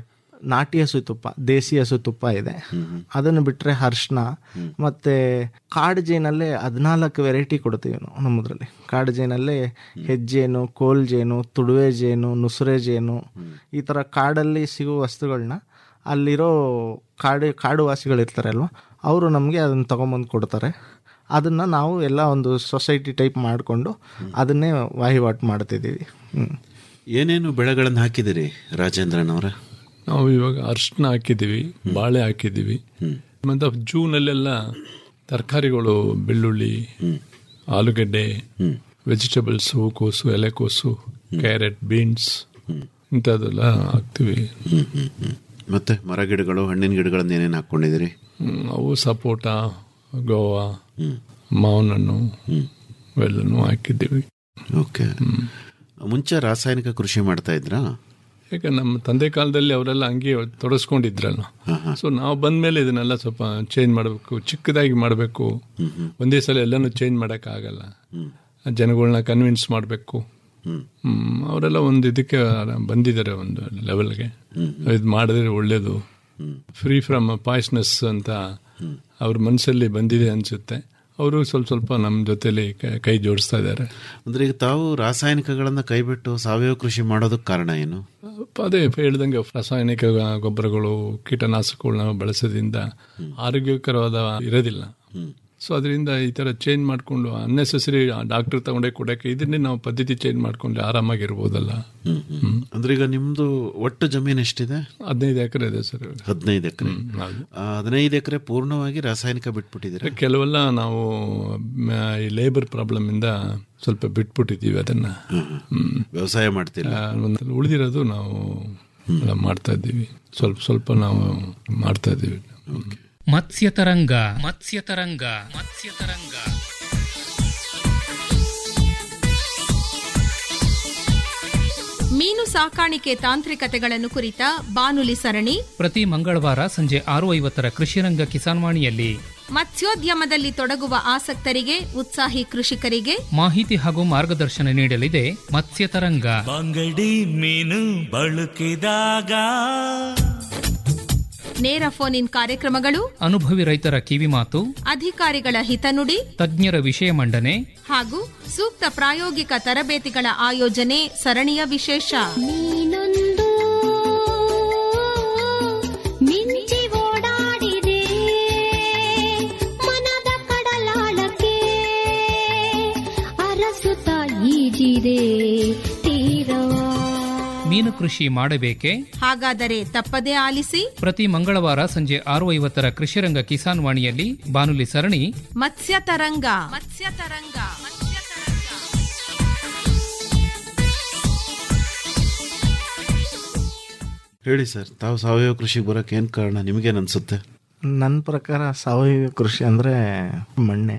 ನಾಟಿ ಹಸು ತುಪ್ಪ ದೇಸಿ ಹಸು ತುಪ್ಪ ಇದೆ ಅದನ್ನು ಬಿಟ್ಟರೆ ಅರ್ಶಿನ ಮತ್ತು ಕಾಡು ಜೇನಲ್ಲೇ ಹದಿನಾಲ್ಕು ವೆರೈಟಿ ಕೊಡ್ತೀವಿ ನಾವು ನಮ್ಮದ್ರಲ್ಲಿ ಕಾಡು ಜೇನಲ್ಲೇ ಹೆಜ್ಜೇನು ಕೋಲ್ ಜೇನು ತುಡುವೆ ಜೇನು ನುಸುರೆ ಜೇನು ಈ ಥರ ಕಾಡಲ್ಲಿ ಸಿಗೋ ವಸ್ತುಗಳನ್ನ ಅಲ್ಲಿರೋ ಕಾಡು ಕಾಡು ವಾಸಿಗಳಿರ್ತಾರೆ ಅಲ್ವಾ ಅವರು ನಮಗೆ ಅದನ್ನು ತೊಗೊಂಬಂದು ಕೊಡ್ತಾರೆ ಅದನ್ನು ನಾವು ಎಲ್ಲ ಒಂದು ಸೊಸೈಟಿ ಟೈಪ್ ಮಾಡಿಕೊಂಡು ಅದನ್ನೇ ವಹಿವಾಟು ಮಾಡ್ತಿದ್ದೀವಿ ಹ್ಞೂ ಏನೇನು ಬೆಳೆಗಳನ್ನು ಹಾಕಿದಿರಿ ರಾಜೇಂದ್ರನ್ ಅವರ ನಾವು ಇವಾಗ ಅರ್ಶಿನ ಹಾಕಿದ್ದೀವಿ ಬಾಳೆ ಹಾಕಿದ್ದೀವಿ ಮತ್ತು ಜೂನಲ್ಲೆಲ್ಲ ತರಕಾರಿಗಳು ಬೆಳ್ಳುಳ್ಳಿ ಆಲೂಗಡ್ಡೆ ವೆಜಿಟೇಬಲ್ಸ್ ಹೂಕೋಸು ಎಲೆಕೋಸು ಕ್ಯಾರೆಟ್ ಬೀನ್ಸ್ ಇಂಥದ್ದೆಲ್ಲ ಹಾಕ್ತೀವಿ ಮತ್ತೆ ಮರ ಗಿಡಗಳು ಹಣ್ಣಿನ ಗಿಡಗಳನ್ನ ಏನೇನು ಹಾಕೊಂಡಿದಿರಿ ಹ್ಮ್, ಅವು ಸಪೋಟ ಗೋವಾ ಮಾವಿನ ಹಣ್ಣು ಇವೆಲ್ಲನೂ ಹಾಕಿದ್ದೀವಿ ಓಕೆ ಮುಂಚೆ ರಾಸಾಯನಿಕ ಕೃಷಿ ಮಾಡ್ತಾ ಇದ್ರಾ ಯಾಕೆ ನಮ್ಮ ತಂದೆ ಕಾಲದಲ್ಲಿ ಅವರೆಲ್ಲ ಹಂಗೆ ತೊಡಸ್ಕೊಂಡಿದ್ರಲ್ಲ ಸೊ ನಾವು ಬಂದ್ಮೇಲೆ ಇದನ್ನೆಲ್ಲ ಸ್ವಲ್ಪ ಚೇಂಜ್ ಮಾಡಬೇಕು ಚಿಕ್ಕದಾಗಿ ಮಾಡಬೇಕು ಒಂದೇ ಸಲ ಎಲ್ಲನೂ ಚೇಂಜ್ ಮಾಡೋಕ್ಕಾಗಲ್ಲ ಜನಗಳನ್ನ ಕನ್ವಿನ್ಸ್ ಮಾಡಬೇಕು ಅವರೆಲ್ಲ ಒಂದು ಇದಕ್ಕೆ ಬಂದಿದ್ದಾರೆ ಒಂದು ಲೆವೆಲ್ಗೆ ಇದು ಮಾಡಿದ್ರೆ ಒಳ್ಳೇದು ಫ್ರೀ ಫ್ರಮ್ ಪಾಯ್ಸ್ನೆಸ್ ಅಂತ ಅವ್ರ ಮನಸ್ಸಲ್ಲಿ ಬಂದಿದೆ ಅನ್ಸುತ್ತೆ ಅವರು ಸ್ವಲ್ಪ ಸ್ವಲ್ಪ ನಮ್ಮ ಜೊತೆಲಿ ಕ- ಕೈ ಜೋಡಿಸ್ತಾ ಇದ್ದಾರೆ ಅಂದ್ರೆ ಈಗ ತಾವು ರಾಸಾಯನಿಕಗಳನ್ನ ಕೈಬಿಟ್ಟು ಸಾವಯವ ಕೃಷಿ ಮಾಡೋದಕ್ಕೆ ಕಾರಣ ಏನು ಅದೇ ಹೇಳ್ದಂಗೆ ರಾಸಾಯನಿಕ ಗೊಬ್ಬರಗಳು ಕೀಟನಾಶಕಗಳನ್ನ ಬಳಸೋದ್ರಿಂದ ಆರೋಗ್ಯಕರವಾದ ಇರೋದಿಲ್ಲ ಸೊ ಅದರಿಂದ ಈ ತರ ಚೇಂಜ್ ಮಾಡಿಕೊಂಡು ಅನ್ನೆಸೆಸರಿ ಡಾಕ್ಟರ್ ತಗೊಂಡೇ ಕೊಡಕ್ಕೆ ಇದನ್ನೇ ನಾವು ಪದ್ಧತಿ ಚೇಂಜ್ ಮಾಡ್ಕೊಂಡು ಆರಾಮಾಗಿರ್ಬೋದಲ್ಲ ಅಂದ್ರೆ ಈಗ ನಿಮ್ದು ಒಟ್ಟು ಜಮೀನು ಎಷ್ಟಿದೆ ಹದಿನೈದು ಎಕರೆ ಇದೆ ಸರ್ ಹದಿನೈದು ಎಕರೆ ಹೌದು. ಹದಿನೈದು ಎಕರೆ ಪೂರ್ಣವಾಗಿ ರಾಸಾಯನಿಕ ಬಿಟ್ಬಿಟ್ಟಿದ್ದೀರಾ ಕೆಲವೆಲ್ಲ ನಾವು ಮ, ಈ ಲೇಬರ್ ಪ್ರಾಬ್ಲಮ್ ಇಂದ ಸ್ವಲ್ಪ ಬಿಟ್ಬಿಟ್ಟಿದ್ದೀವಿ ಅದನ್ನ ಹ್ಮ್. ವ್ಯವಸಾಯ ಮಾಡ್ತಿಲ್ಲ ಆ, ಒಂದು ಉಳಿದಿರೋದು ನಾವು ಎಲ್ಲ ಮಾಡ್ತಾ ಇದ್ದೀವಿ ಸ್ವಲ್ಪ ಸ್ವಲ್ಪ ನಾವು ಮಾಡ್ತಾ ಇದ್ದೀವಿ ಮತ್ಸ್ಯತರಂಗ ಮತ್ಸ್ಯತರಂಗ ಮತ್ಸ್ಯತರಂಗ ಮೀನು ಸಾಕಾಣಿಕೆ ತಾಂತ್ರಿಕತೆಗಳನ್ನು ಕುರಿತ ಬಾನುಲಿ ಸರಣಿ ಪ್ರತಿ ಮಂಗಳವಾರ ಸಂಜೆ ಆರು ಐವತ್ತರ ಕೃಷಿರಂಗ ಕಿಸಾನ್ವಾಣಿಯಲ್ಲಿ ಮತ್ಸ್ಯೋದ್ಯಮದಲ್ಲಿ ತೊಡಗುವ ಆಸಕ್ತರಿಗೆ ಉತ್ಸಾಹಿ ಕೃಷಿಕರಿಗೆ ಮಾಹಿತಿ ಹಾಗೂ ಮಾರ್ಗದರ್ಶನ ನೀಡಲಿದೆ ಮತ್ಸ್ಯತರಂಗ ಬಂಗಡಿ ಮೀನು ಬಳುಕಿದಾಗ ನೇರ ಫೋನ್ ಇನ್ ಕಾರ್ಯಕ್ರಮಗಳು ಅನುಭವಿ ರೈತರ ಕಿವಿಮಾತು ಅಧಿಕಾರಿಗಳ ಹಿತನುಡಿ ತಜ್ಞರ ವಿಷಯ ಮಂಡನೆ ಹಾಗೂ ಸೂಕ್ತ ಪ್ರಾಯೋಗಿಕ ತರಬೇತಿಗಳ ಆಯೋಜನೆ ಸರಣಿಯ ವಿಶೇಷ ಮಿಂಚಿ ಓಡಾಡಿದೆ ಮನದ ಕಡಲಾಳಕ್ಕೆ ಈಜಿದೆ ತೀರವಾ ಮೀನು ಕೃಷಿ ಮಾಡಬೇಕೆ ಹಾಗಾದರೆ ತಪ್ಪದೇ ಆಲಿಸಿ ಪ್ರತಿ ಮಂಗಳವಾರ ಸಂಜೆ ಆರು ಐವತ್ತರ ಕೃಷಿರಂಗ ಕಿಸಾನ್ ವಾಣಿಯಲ್ಲಿ ಬಾನುಲಿ ಸರಣಿ ಮತ್ಸ್ಯ ತರಂಗ ಮತ್ಸ್ಯ ತರಂಗ ಹೇಳಿ ಸರ್ ತಾವು ಸಾವಯವ ಕೃಷಿಗೆ ಬರೋಕೆ ಏನು ಕಾರಣ ನಿಮಗೇನು ಅನ್ಸುತ್ತೆ ನನ್ನ ಪ್ರಕಾರ ಸಾವಯವ ಕೃಷಿ ಅಂದರೆ ಮಣ್ಣೆ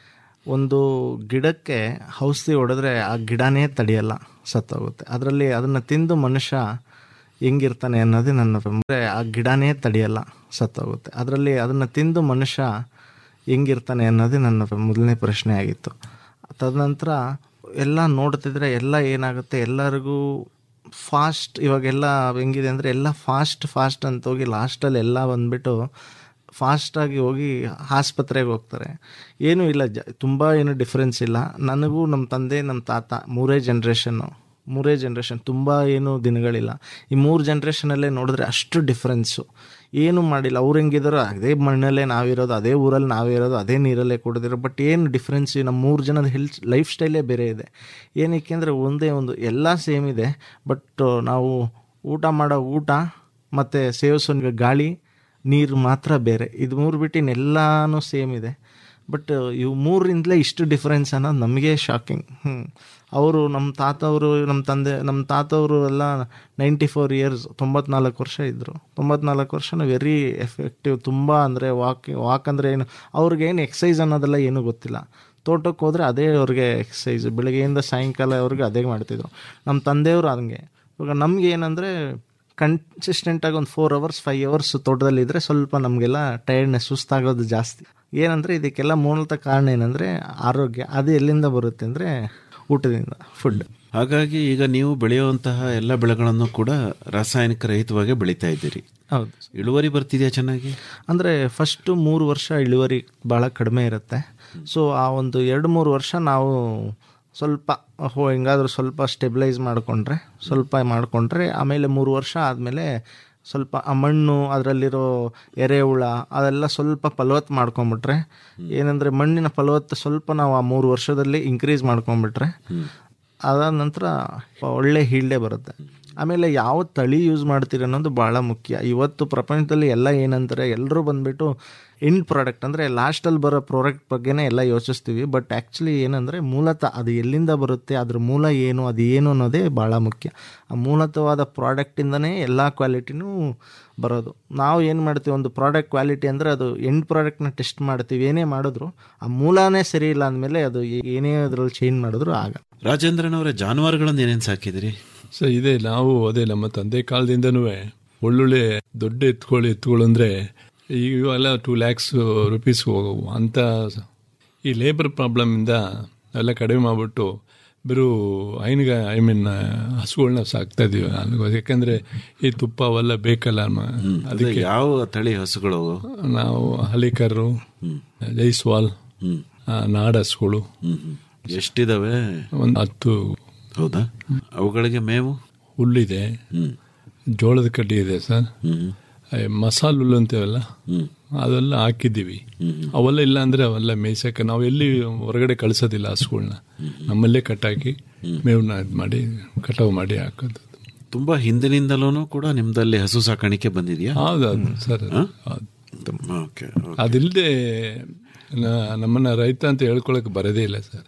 ಒಂದು ಗಿಡಕ್ಕೆ ಔಷಧಿ ಹೊಡೆದ್ರೆ ಆ ಗಿಡನೇ ತಡೆಯಲ್ಲ ಸತ್ತೋಗುತ್ತೆ ಅದರಲ್ಲಿ ಅದನ್ನು ತಿಂದು ಮನುಷ್ಯ ಹೆಂಗಿರ್ತಾನೆ ಅನ್ನೋದೇ ನನ್ನ ಅಂದರೆ ಆ ಗಿಡನೇ ತಡೆಯಲ್ಲ ಸತ್ತೋಗುತ್ತೆ ಅದರಲ್ಲಿ ಅದನ್ನು ತಿಂದು ಮನುಷ್ಯ ಹೆಂಗಿರ್ತಾನೆ ಅನ್ನೋದೇ ನನ್ನ ಮೊದಲನೇ ಪ್ರಶ್ನೆ ಆಗಿತ್ತು ತದನಂತರ ಎಲ್ಲ ನೋಡ್ತಿದ್ರೆ ಎಲ್ಲ ಏನಾಗುತ್ತೆ ಎಲ್ಲರಿಗೂ ಫಾಸ್ಟ್ ಇವಾಗೆಲ್ಲ ಹೆಂಗಿದೆ ಅಂದರೆ ಎಲ್ಲ ಫಾಸ್ಟ್ ಫಾಸ್ಟ್ ಅಂತ ಹೋಗಿ ಲಾಸ್ಟಲ್ಲಿ ಎಲ್ಲ ಬಂದ್ಬಿಟ್ಟು ಫಾಸ್ಟಾಗಿ ಹೋಗಿ ಆಸ್ಪತ್ರೆಗೆ ಹೋಗ್ತಾರೆ ಏನೂ ಇಲ್ಲ ಜ ತುಂಬ ಏನು ಡಿಫ್ರೆನ್ಸ್ ಇಲ್ಲ ನನಗೂ ನಮ್ಮ ತಂದೆ ನಮ್ಮ ತಾತ ಮೂರೇ ಜನ್ರೇಷನ್ನು ಮೂರೇ ಜನ್ರೇಷನ್ ತುಂಬ ಏನು ದಿನಗಳಿಲ್ಲ ಈ ಮೂರು ಜನ್ರೇಷನಲ್ಲೇ ನೋಡಿದ್ರೆ ಅಷ್ಟು ಡಿಫ್ರೆನ್ಸು ಏನು ಮಾಡಿಲ್ಲ ಅವ್ರು ಹೆಂಗಿದಾರೋ ಅದೇ ಮಣ್ಣಲ್ಲೇ ನಾವಿರೋದು ಅದೇ ಊರಲ್ಲಿ ನಾವೇ ಇರೋದು ಅದೇ ನೀರಲ್ಲೇ ಕುಡಿದಿರೋ ಬಟ್ ಏನು ಡಿಫ್ರೆನ್ಸ್ ನಮ್ಮ ಮೂರು ಜನದ ಹೆಲ್ತ್ ಲೈಫ್ ಸ್ಟೈಲೇ ಬೇರೆ ಇದೆ ಏನಕ್ಕೆ ಅಂದರೆ ಒಂದೇ ಒಂದು ಎಲ್ಲ ಸೇಮ್ ಇದೆ ಬಟ್ ನಾವು ಊಟ ಮಾಡೋ ಊಟ ಮತ್ತು ಸೇವಿಸೋ ಗಾಳಿ ನೀರು ಮಾತ್ರ ಬೇರೆ ಇದು ಮೂರು ಬಿಟ್ಟು ಇನ್ನೆಲ್ಲನೂ ಸೇಮ್ ಇದೆ ಬಟ್ ಇವು ಮೂರಿಂದಲೇ ಇಷ್ಟು ಡಿಫ್ರೆನ್ಸ್ ಅನ್ನೋದು ನಮಗೆ ಶಾಕಿಂಗ್ ಹ್ಞೂ ಅವರು ನಮ್ಮ ತಾತವರು ನಮ್ಮ ತಂದೆ ನಮ್ಮ ತಾತವರು ಎಲ್ಲ ನೈಂಟಿ ಫೋರ್ ಇಯರ್ಸ್ ತೊಂಬತ್ನಾಲ್ಕು ವರ್ಷ ಇದ್ದರು ತೊಂಬತ್ನಾಲ್ಕು ವರ್ಷನೂ ವೆರಿ ಎಫೆಕ್ಟಿವ್ ತುಂಬ ಅಂದರೆ ವಾಕ್ ವಾಕ್ ಅಂದರೆ ಏನು ಅವ್ರಿಗೇನು ಎಕ್ಸಸೈಸ್ ಅನ್ನೋದೆಲ್ಲ ಏನೂ ಗೊತ್ತಿಲ್ಲ ತೋಟಕ್ಕೆ ಹೋದರೆ ಅದೇ ಅವ್ರಿಗೆ ಎಕ್ಸಸೈಸ್ ಬೆಳಗ್ಗೆಯಿಂದ ಸಾಯಂಕಾಲವರೆಗೂ ಅದೇ ಮಾಡ್ತಿದ್ರು ನಮ್ಮ ತಂದೆಯವರು ಹಂಗೆ ಇವಾಗ ನಮ್ಗೆ ಏನಂದರೆ ಕನ್ಸಿಸ್ಟೆಂಟಾಗಿ ಒಂದು ಫೋರ್ ಅವರ್ಸ್ ಫೈವ್ ಅವರ್ಸ್ ತೋಟದಲ್ಲಿದ್ದರೆ ಸ್ವಲ್ಪ ನಮಗೆಲ್ಲ ಟೈರ್ಡ್ನೆಸ್ ಸುಸ್ತಾಗೋದು ಜಾಸ್ತಿ ಏನಂದರೆ ಇದಕ್ಕೆಲ್ಲ ಮೂಲತಃ ಕಾರಣ ಏನಂದರೆ ಆರೋಗ್ಯ ಅದು ಎಲ್ಲಿಂದ ಬರುತ್ತೆ ಅಂದರೆ ಊಟದಿಂದ ಫುಡ್ ಹಾಗಾಗಿ ಈಗ ನೀವು ಬೆಳೆಯುವಂತಹ ಎಲ್ಲ ಬೆಳೆಗಳನ್ನು ಕೂಡ ರಾಸಾಯನಿಕ ರಹಿತವಾಗಿ ಬೆಳೀತಾ ಇದ್ದೀರಿ ಹೌದು ಇಳುವರಿ ಬರ್ತಿದೆಯಾ ಚೆನ್ನಾಗಿ ಅಂದರೆ ಫಸ್ಟು ಮೂರು ವರ್ಷ ಇಳುವರಿ ಭಾಳ ಕಡಿಮೆ ಇರುತ್ತೆ ಸೊ ಆ ಒಂದು ಎರಡು ಮೂರು ವರ್ಷ ನಾವು ಸ್ವಲ್ಪ ಹೋ ಹೆಂಗಾದ್ರೂ ಸ್ವಲ್ಪ ಸ್ಟೆಬಿಲೈಸ್ ಮಾಡಿಕೊಂಡ್ರೆ ಸ್ವಲ್ಪ ಮಾಡಿಕೊಂಡ್ರೆ ಆಮೇಲೆ ಮೂರು ವರ್ಷ ಆದಮೇಲೆ ಸ್ವಲ್ಪ ಆ ಮಣ್ಣು ಅದರಲ್ಲಿರೋ ಎರೆಹುಳ ಅದೆಲ್ಲ ಸ್ವಲ್ಪ ಫಲವತ್ತು ಮಾಡ್ಕೊಂಬಿಟ್ರೆ ಏನಂದರೆ ಮಣ್ಣಿನ ಫಲವತ್ತು ಸ್ವಲ್ಪ ನಾವು ಆ ಮೂರು ವರ್ಷದಲ್ಲಿ ಇನ್ಕ್ರೀಸ್ ಮಾಡ್ಕೊಂಬಿಟ್ರೆ ಅದಾದ ನಂತರ ಒಳ್ಳೆ ಹೀಲ್ಡೆ ಬರುತ್ತೆ ಆಮೇಲೆ ಯಾವ ತಳಿ ಯೂಸ್ ಮಾಡ್ತೀರಿ ಅನ್ನೋದು ಭಾಳ ಮುಖ್ಯ ಇವತ್ತು ಪ್ರಪಂಚದಲ್ಲಿ ಎಲ್ಲ ಏನಂತಾರೆ ಎಲ್ಲರೂ ಬಂದ್ಬಿಟ್ಟು ಎಂಡ್ ಪ್ರಾಡಕ್ಟ್ ಅಂದರೆ ಲಾಸ್ಟಲ್ಲಿ ಬರೋ ಪ್ರಾಡಕ್ಟ್ ಬಗ್ಗೆನೇ ಎಲ್ಲ ಯೋಚಿಸ್ತೀವಿ ಬಟ್ ಆ್ಯಕ್ಚುಲಿ ಏನಂದರೆ ಮೂಲತಃ ಅದು ಎಲ್ಲಿಂದ ಬರುತ್ತೆ ಅದ್ರ ಮೂಲ ಏನು ಅದು ಏನು ಅನ್ನೋದೇ ಭಾಳ ಮುಖ್ಯ ಆ ಮೂಲತವಾದ ಪ್ರಾಡಕ್ಟಿಂದನೇ ಎಲ್ಲ ಕ್ವಾಲಿಟಿನೂ ಬರೋದು ನಾವು ಏನು ಮಾಡ್ತೀವಿ ಒಂದು ಪ್ರಾಡಕ್ಟ್ ಕ್ವಾಲಿಟಿ ಅಂದರೆ ಅದು ಎಂಡ್ ಪ್ರಾಡಕ್ಟ್ನ ಟೆಸ್ಟ್ ಮಾಡ್ತೀವಿ ಏನೇ ಮಾಡಿದ್ರು ಆ ಮೂಲನೇ ಸರಿ ಇಲ್ಲ ಅಂದಮೇಲೆ ಅದು ಏನೇ ಅದರಲ್ಲಿ ಚೇಂಜ್ ಮಾಡಿದ್ರು ಆಗ ರಾಜೇಂದ್ರನ್ ಅವರೇ ಜಾನುವಾರುಗಳನ್ನು ಏನೇನು ಸಾಕಿದಿರಿ ಸೊ ಇದೆ ನಾವು ಅದೇ ನಮ್ಮ ತಂದೆ ಕಾಲದಿಂದನೂ ಒಳ್ಳೊಳ್ಳೆ ದೊಡ್ಡ ಎತ್ಕೊಳ್ಳಿ ಎತ್ತುಗಳು ಅಂದರೆ ಈಗ ಇವೆಲ್ಲ ಟೂ ಲ್ಯಾಕ್ಸ್ ರುಪೀಸ್ ಹೋಗವು ಅಂತ ಈ ಲೇಬರ್ ಪ್ರಾಬ್ಲಮಿಂದ ಎಲ್ಲ ಕಡಿಮೆ ಮಾಡಿಬಿಟ್ಟು ಬರೀ ಹೈನುಗ ಐ ಮೀನ್ ಹಸುಗಳನ್ನ ಸಾಕ್ತಾ ಇದೀವಿ ಅಲ್ಲಿ ಯಾಕಂದ್ರೆ ಈ ತುಪ್ಪ ಅವೆಲ್ಲ ಬೇಕಲ್ಲ ಮ- ಅದಕ್ಕೆ ಯಾವ ತಳಿ ಹಸುಗಳು ಅವು? ನಾವು ಹಲಿಕರು ಜೈಸ್ವಾಲ್ ಆ, ನಾಡ ಹಸುಗಳು ಎಷ್ಟಿದಾವೆ ಒಂದು ಹತ್ತು ಹೌದಾ ಅವುಗಳಿಗೆ ಮೇವು ಹುಲ್ಲಿದೆ ಜೋಳದ ಕಡ್ಡಿ ಇದೆ ಸರ್ ಏ, ಮಸಾಲ ಹುಲ್ಲು ಅಂತೀವಲ್ಲ ಅದೆಲ್ಲ ಹಾಕಿದ್ದೀವಿ ಅವೆಲ್ಲ ಇಲ್ಲ ಅಂದ್ರೆ ಅವೆಲ್ಲ ಮೇಯ್ಸಕ್ಕೆ ನಾವು ಎಲ್ಲಿ ಹೊರಗಡೆ ಕಳ್ಸೋದಿಲ್ಲ ಹಸುಗಳನ್ನ ನಮ್ಮಲ್ಲೇ ಕಟ್ಟಾಕಿ ಮೇವನ್ನ ಇದು ಮಾಡಿ ಕಟಾವು ಮಾಡಿ ಹಾಕೋದು ತುಂಬಾ ಹಿಂದಿನಿಂದಲೂ ಕೂಡ ನಿಮ್ದಲ್ಲಿ ಹಸು ಸಾಕಾಣಿಕೆ ಬಂದಿದೆಯಾ ಹೌದೌದು ಸರ್ ಹಾ? ಹೌದು. ಓಕೆ ಅದಿಲ್ಲದೆ ನಮ್ಮನ್ನ ರೈತ ಅಂತ ಹೇಳ್ಕೊಳಕ್ ಬರೋದೇ ಇಲ್ಲ ಸರ್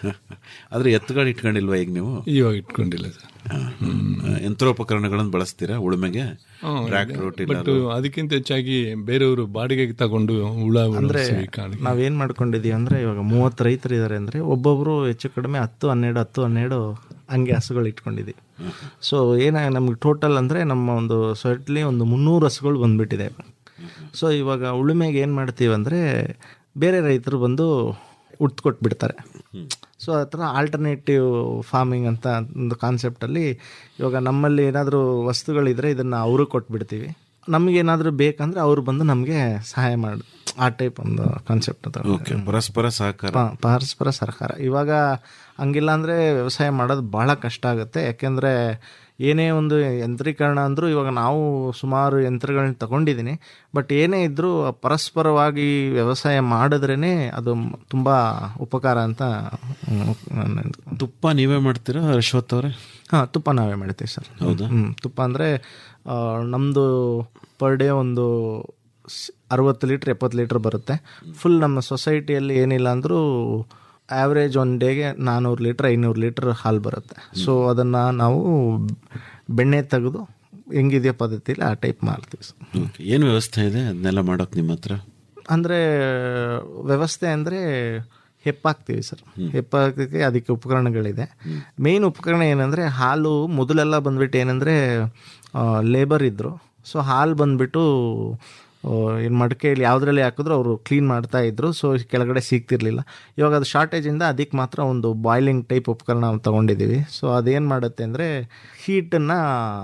ಆದ್ರೆ ಎತ್ತುಗಳು ಇಟ್ಕೊಂಡಿಲ್ವಾ ಈಗ ನೀವು ಇವಾಗ ಇಟ್ಕೊಂಡಿಲ್ಲ ಸರ್ ಯಂತ್ರೋಪಕರಣಗಳನ್ನು ಬಳಸ್ತೀರಾ ಉಳುಮೆಗೆ ಟ್ರ್ಯಾಕ್ಟರ್ ಬಟ್ ಟಿಲ್ಲರ್ ಅದಕ್ಕಿಂತ ಹೆಚ್ಚಾಗಿ ಬೇರೆಯವರು ಬಾಡಿಗೆಗೆ ತಗೊಂಡು ಹುಳ ಅಂದರೆ ಉಳಿಸಿ ಕಾಣಿಕೆ ನಾವೇನು ಮಾಡ್ಕೊಂಡಿದ್ದೀವಿ ಅಂದರೆ ಇವಾಗ ಮೂವತ್ತು ರೈತರು ಇದ್ದಾರೆ ಅಂದರೆ ಒಬ್ಬೊಬ್ಬರು ಹೆಚ್ಚು ಕಡಿಮೆ ಹತ್ತು ಹನ್ನೆರಡು ಹತ್ತು ಹನ್ನೆರಡು ಹಂಗೆ ಹಸುಗಳು ಇಟ್ಕೊಂಡಿದ್ದೀವಿ ಸೊ ಏನ ನಮ್ಗೆ ಟೋಟಲ್ ಅಂದರೆ ನಮ್ಮ ಒಂದು ಸೊಸೈಟ್ಲಿ ಒಂದು ಮುನ್ನೂರು ಹಸುಗಳು ಬಂದ್ಬಿಟ್ಟಿದೆ ಸೊ ಇವಾಗ ಉಳುಮೆಗೆ ಏನು ಮಾಡ್ತೀವಿ ಅಂದರೆ ಬೇರೆ ರೈತರು ಬಂದು ಉಟ್ ಕೊಟ್ಬಿಡ್ತಾರೆ ಸೊ ಆ ಥರ ಆಲ್ಟರ್ನೇಟಿವ್ ಫಾರ್ಮಿಂಗ್ ಅಂತ ಒಂದು ಕಾನ್ಸೆಪ್ಟಲ್ಲಿ ಇವಾಗ ನಮ್ಮಲ್ಲಿ ಏನಾದರೂ ವಸ್ತುಗಳಿದ್ರೆ ಇದನ್ನು ಅವರು ಕೊಟ್ಬಿಡ್ತೀವಿ ನಮಗೇನಾದರೂ ಬೇಕಂದ್ರೆ ಅವ್ರು ಬಂದು ನಮಗೆ ಸಹಾಯ ಮಾಡಿ ಆ ಟೈಪ್ ಒಂದು ಕಾನ್ಸೆಪ್ಟ್ ಓಕೆ ಪರಸ್ಪರ ಸಹಕಾರ ಪ- ಪರಸ್ಪರ ಸರ್ಕಾರ ಇವಾಗ ಹಂಗಿಲ್ಲ ಅಂದರೆ ವ್ಯವಸಾಯ ಮಾಡೋದು ಭಾಳ ಕಷ್ಟ ಆಗುತ್ತೆ ಯಾಕೆಂದರೆ ಏನೇ ಒಂದು ಯಂತ್ರೀಕರಣ ಅಂದರೂ ಇವಾಗ ನಾವು ಸುಮಾರು ಯಂತ್ರಗಳನ್ನ ತಗೊಂಡಿದ್ದೀನಿ ಬಟ್ ಏನೇ ಇದ್ದರೂ ಪರಸ್ಪರವಾಗಿ ವ್ಯವಸಾಯ ಮಾಡಿದ್ರೇ ಅದು ತುಂಬ ಉಪಕಾರ ಅಂತ ಹ್ಮ್, ನನ್ನ- ತುಪ್ಪ ನೀವೇ ಮಾಡ್ತೀರಾ ಅಶ್ವಥ್ ಅವರೇ ಹಾಂ ತುಪ್ಪ ನಾವೇ ಮಾಡ್ತೀವಿ ಸರ್ ಹೌದಾ? ಹ್ಮ್ ತುಪ್ಪ ಅಂದರೆ ನಮ್ಮದು ಪರ್ ಡೇ ಒಂದು ಸ್- ಅರವತ್ತು ಲೀಟ್ರ್ ಎಪ್ಪತ್ತು ಲೀಟ್ರ್ ಬರುತ್ತೆ ಫುಲ್ ನಮ್ಮ ಸೊಸೈಟಿಯಲ್ಲಿ ಏನಿಲ್ಲ ಅಂದರೂ ಆ್ಯಾವ್ರೇಜ್ ಒನ್ ಡೇಗೆ ನಾನ್ನೂರು ಲೀಟ್ರ್ ಐನೂರು ಲೀಟ್ರ್ ಹಾಲು ಬರುತ್ತೆ ಸೊ ಅದನ್ನು ನಾವು ಬೆಣ್ಣೆ ತೆಗೆದು ಹೆಂಗಿದೆಯೋ ಪದ್ಧತಿಲಿ ಆ ಟೈಪ್ ಮಾಡ್ತೀವಿ ಸರ್ ಓಕೆ ಏನು ವ್ಯವಸ್ಥೆ ಇದೆ ಅದನ್ನೆಲ್ಲ ಮಾಡೋಕೆ ನಿಮ್ಮ ಹತ್ರ ಅಂದರೆ ವ್ಯವಸ್ಥೆ ಅಂದರೆ ಹೆಪ್ಪಾಕ್ತೀವಿ ಸರ್ ಹೆಪ್ಪಾಕಕ್ಕೆ ಅದಕ್ಕೆ ಉಪಕರಣಗಳಿದೆ ಮೇನ್ ಉಪಕರಣ ಏನಂದರೆ ಹಾಲು ಮೊದಲೆಲ್ಲ ಬಂದ್ಬಿಟ್ಟು ಏನಂದರೆ ಲೇಬರ್ ಇದ್ದರು ಸೊ ಹಾಲು ಬಂದ್ಬಿಟ್ಟು ಏನು ಮಡಿಕೆಯಲ್ಲಿ ಯಾವುದ್ರಲ್ಲಿ ಹಾಕಿದ್ರು ಅವರು ಕ್ಲೀನ್ ಮಾಡ್ತಾ ಇದ್ರು ಸೊ ಕೆಳಗಡೆ ಸಿಗ್ತಿರ್ಲಿಲ್ಲ ಇವಾಗ ಅದು ಶಾರ್ಟೇಜಿಂದ ಅದಕ್ಕೆ ಮಾತ್ರ ಒಂದು ಬಾಯ್ಲಿಂಗ್ ಟೈಪ್ ಉಪಕರಣ ತಗೊಂಡಿದ್ದೀವಿ ಸೊ ಅದೇನು ಮಾಡುತ್ತೆ ಅಂದರೆ ಹೀಟನ್ನು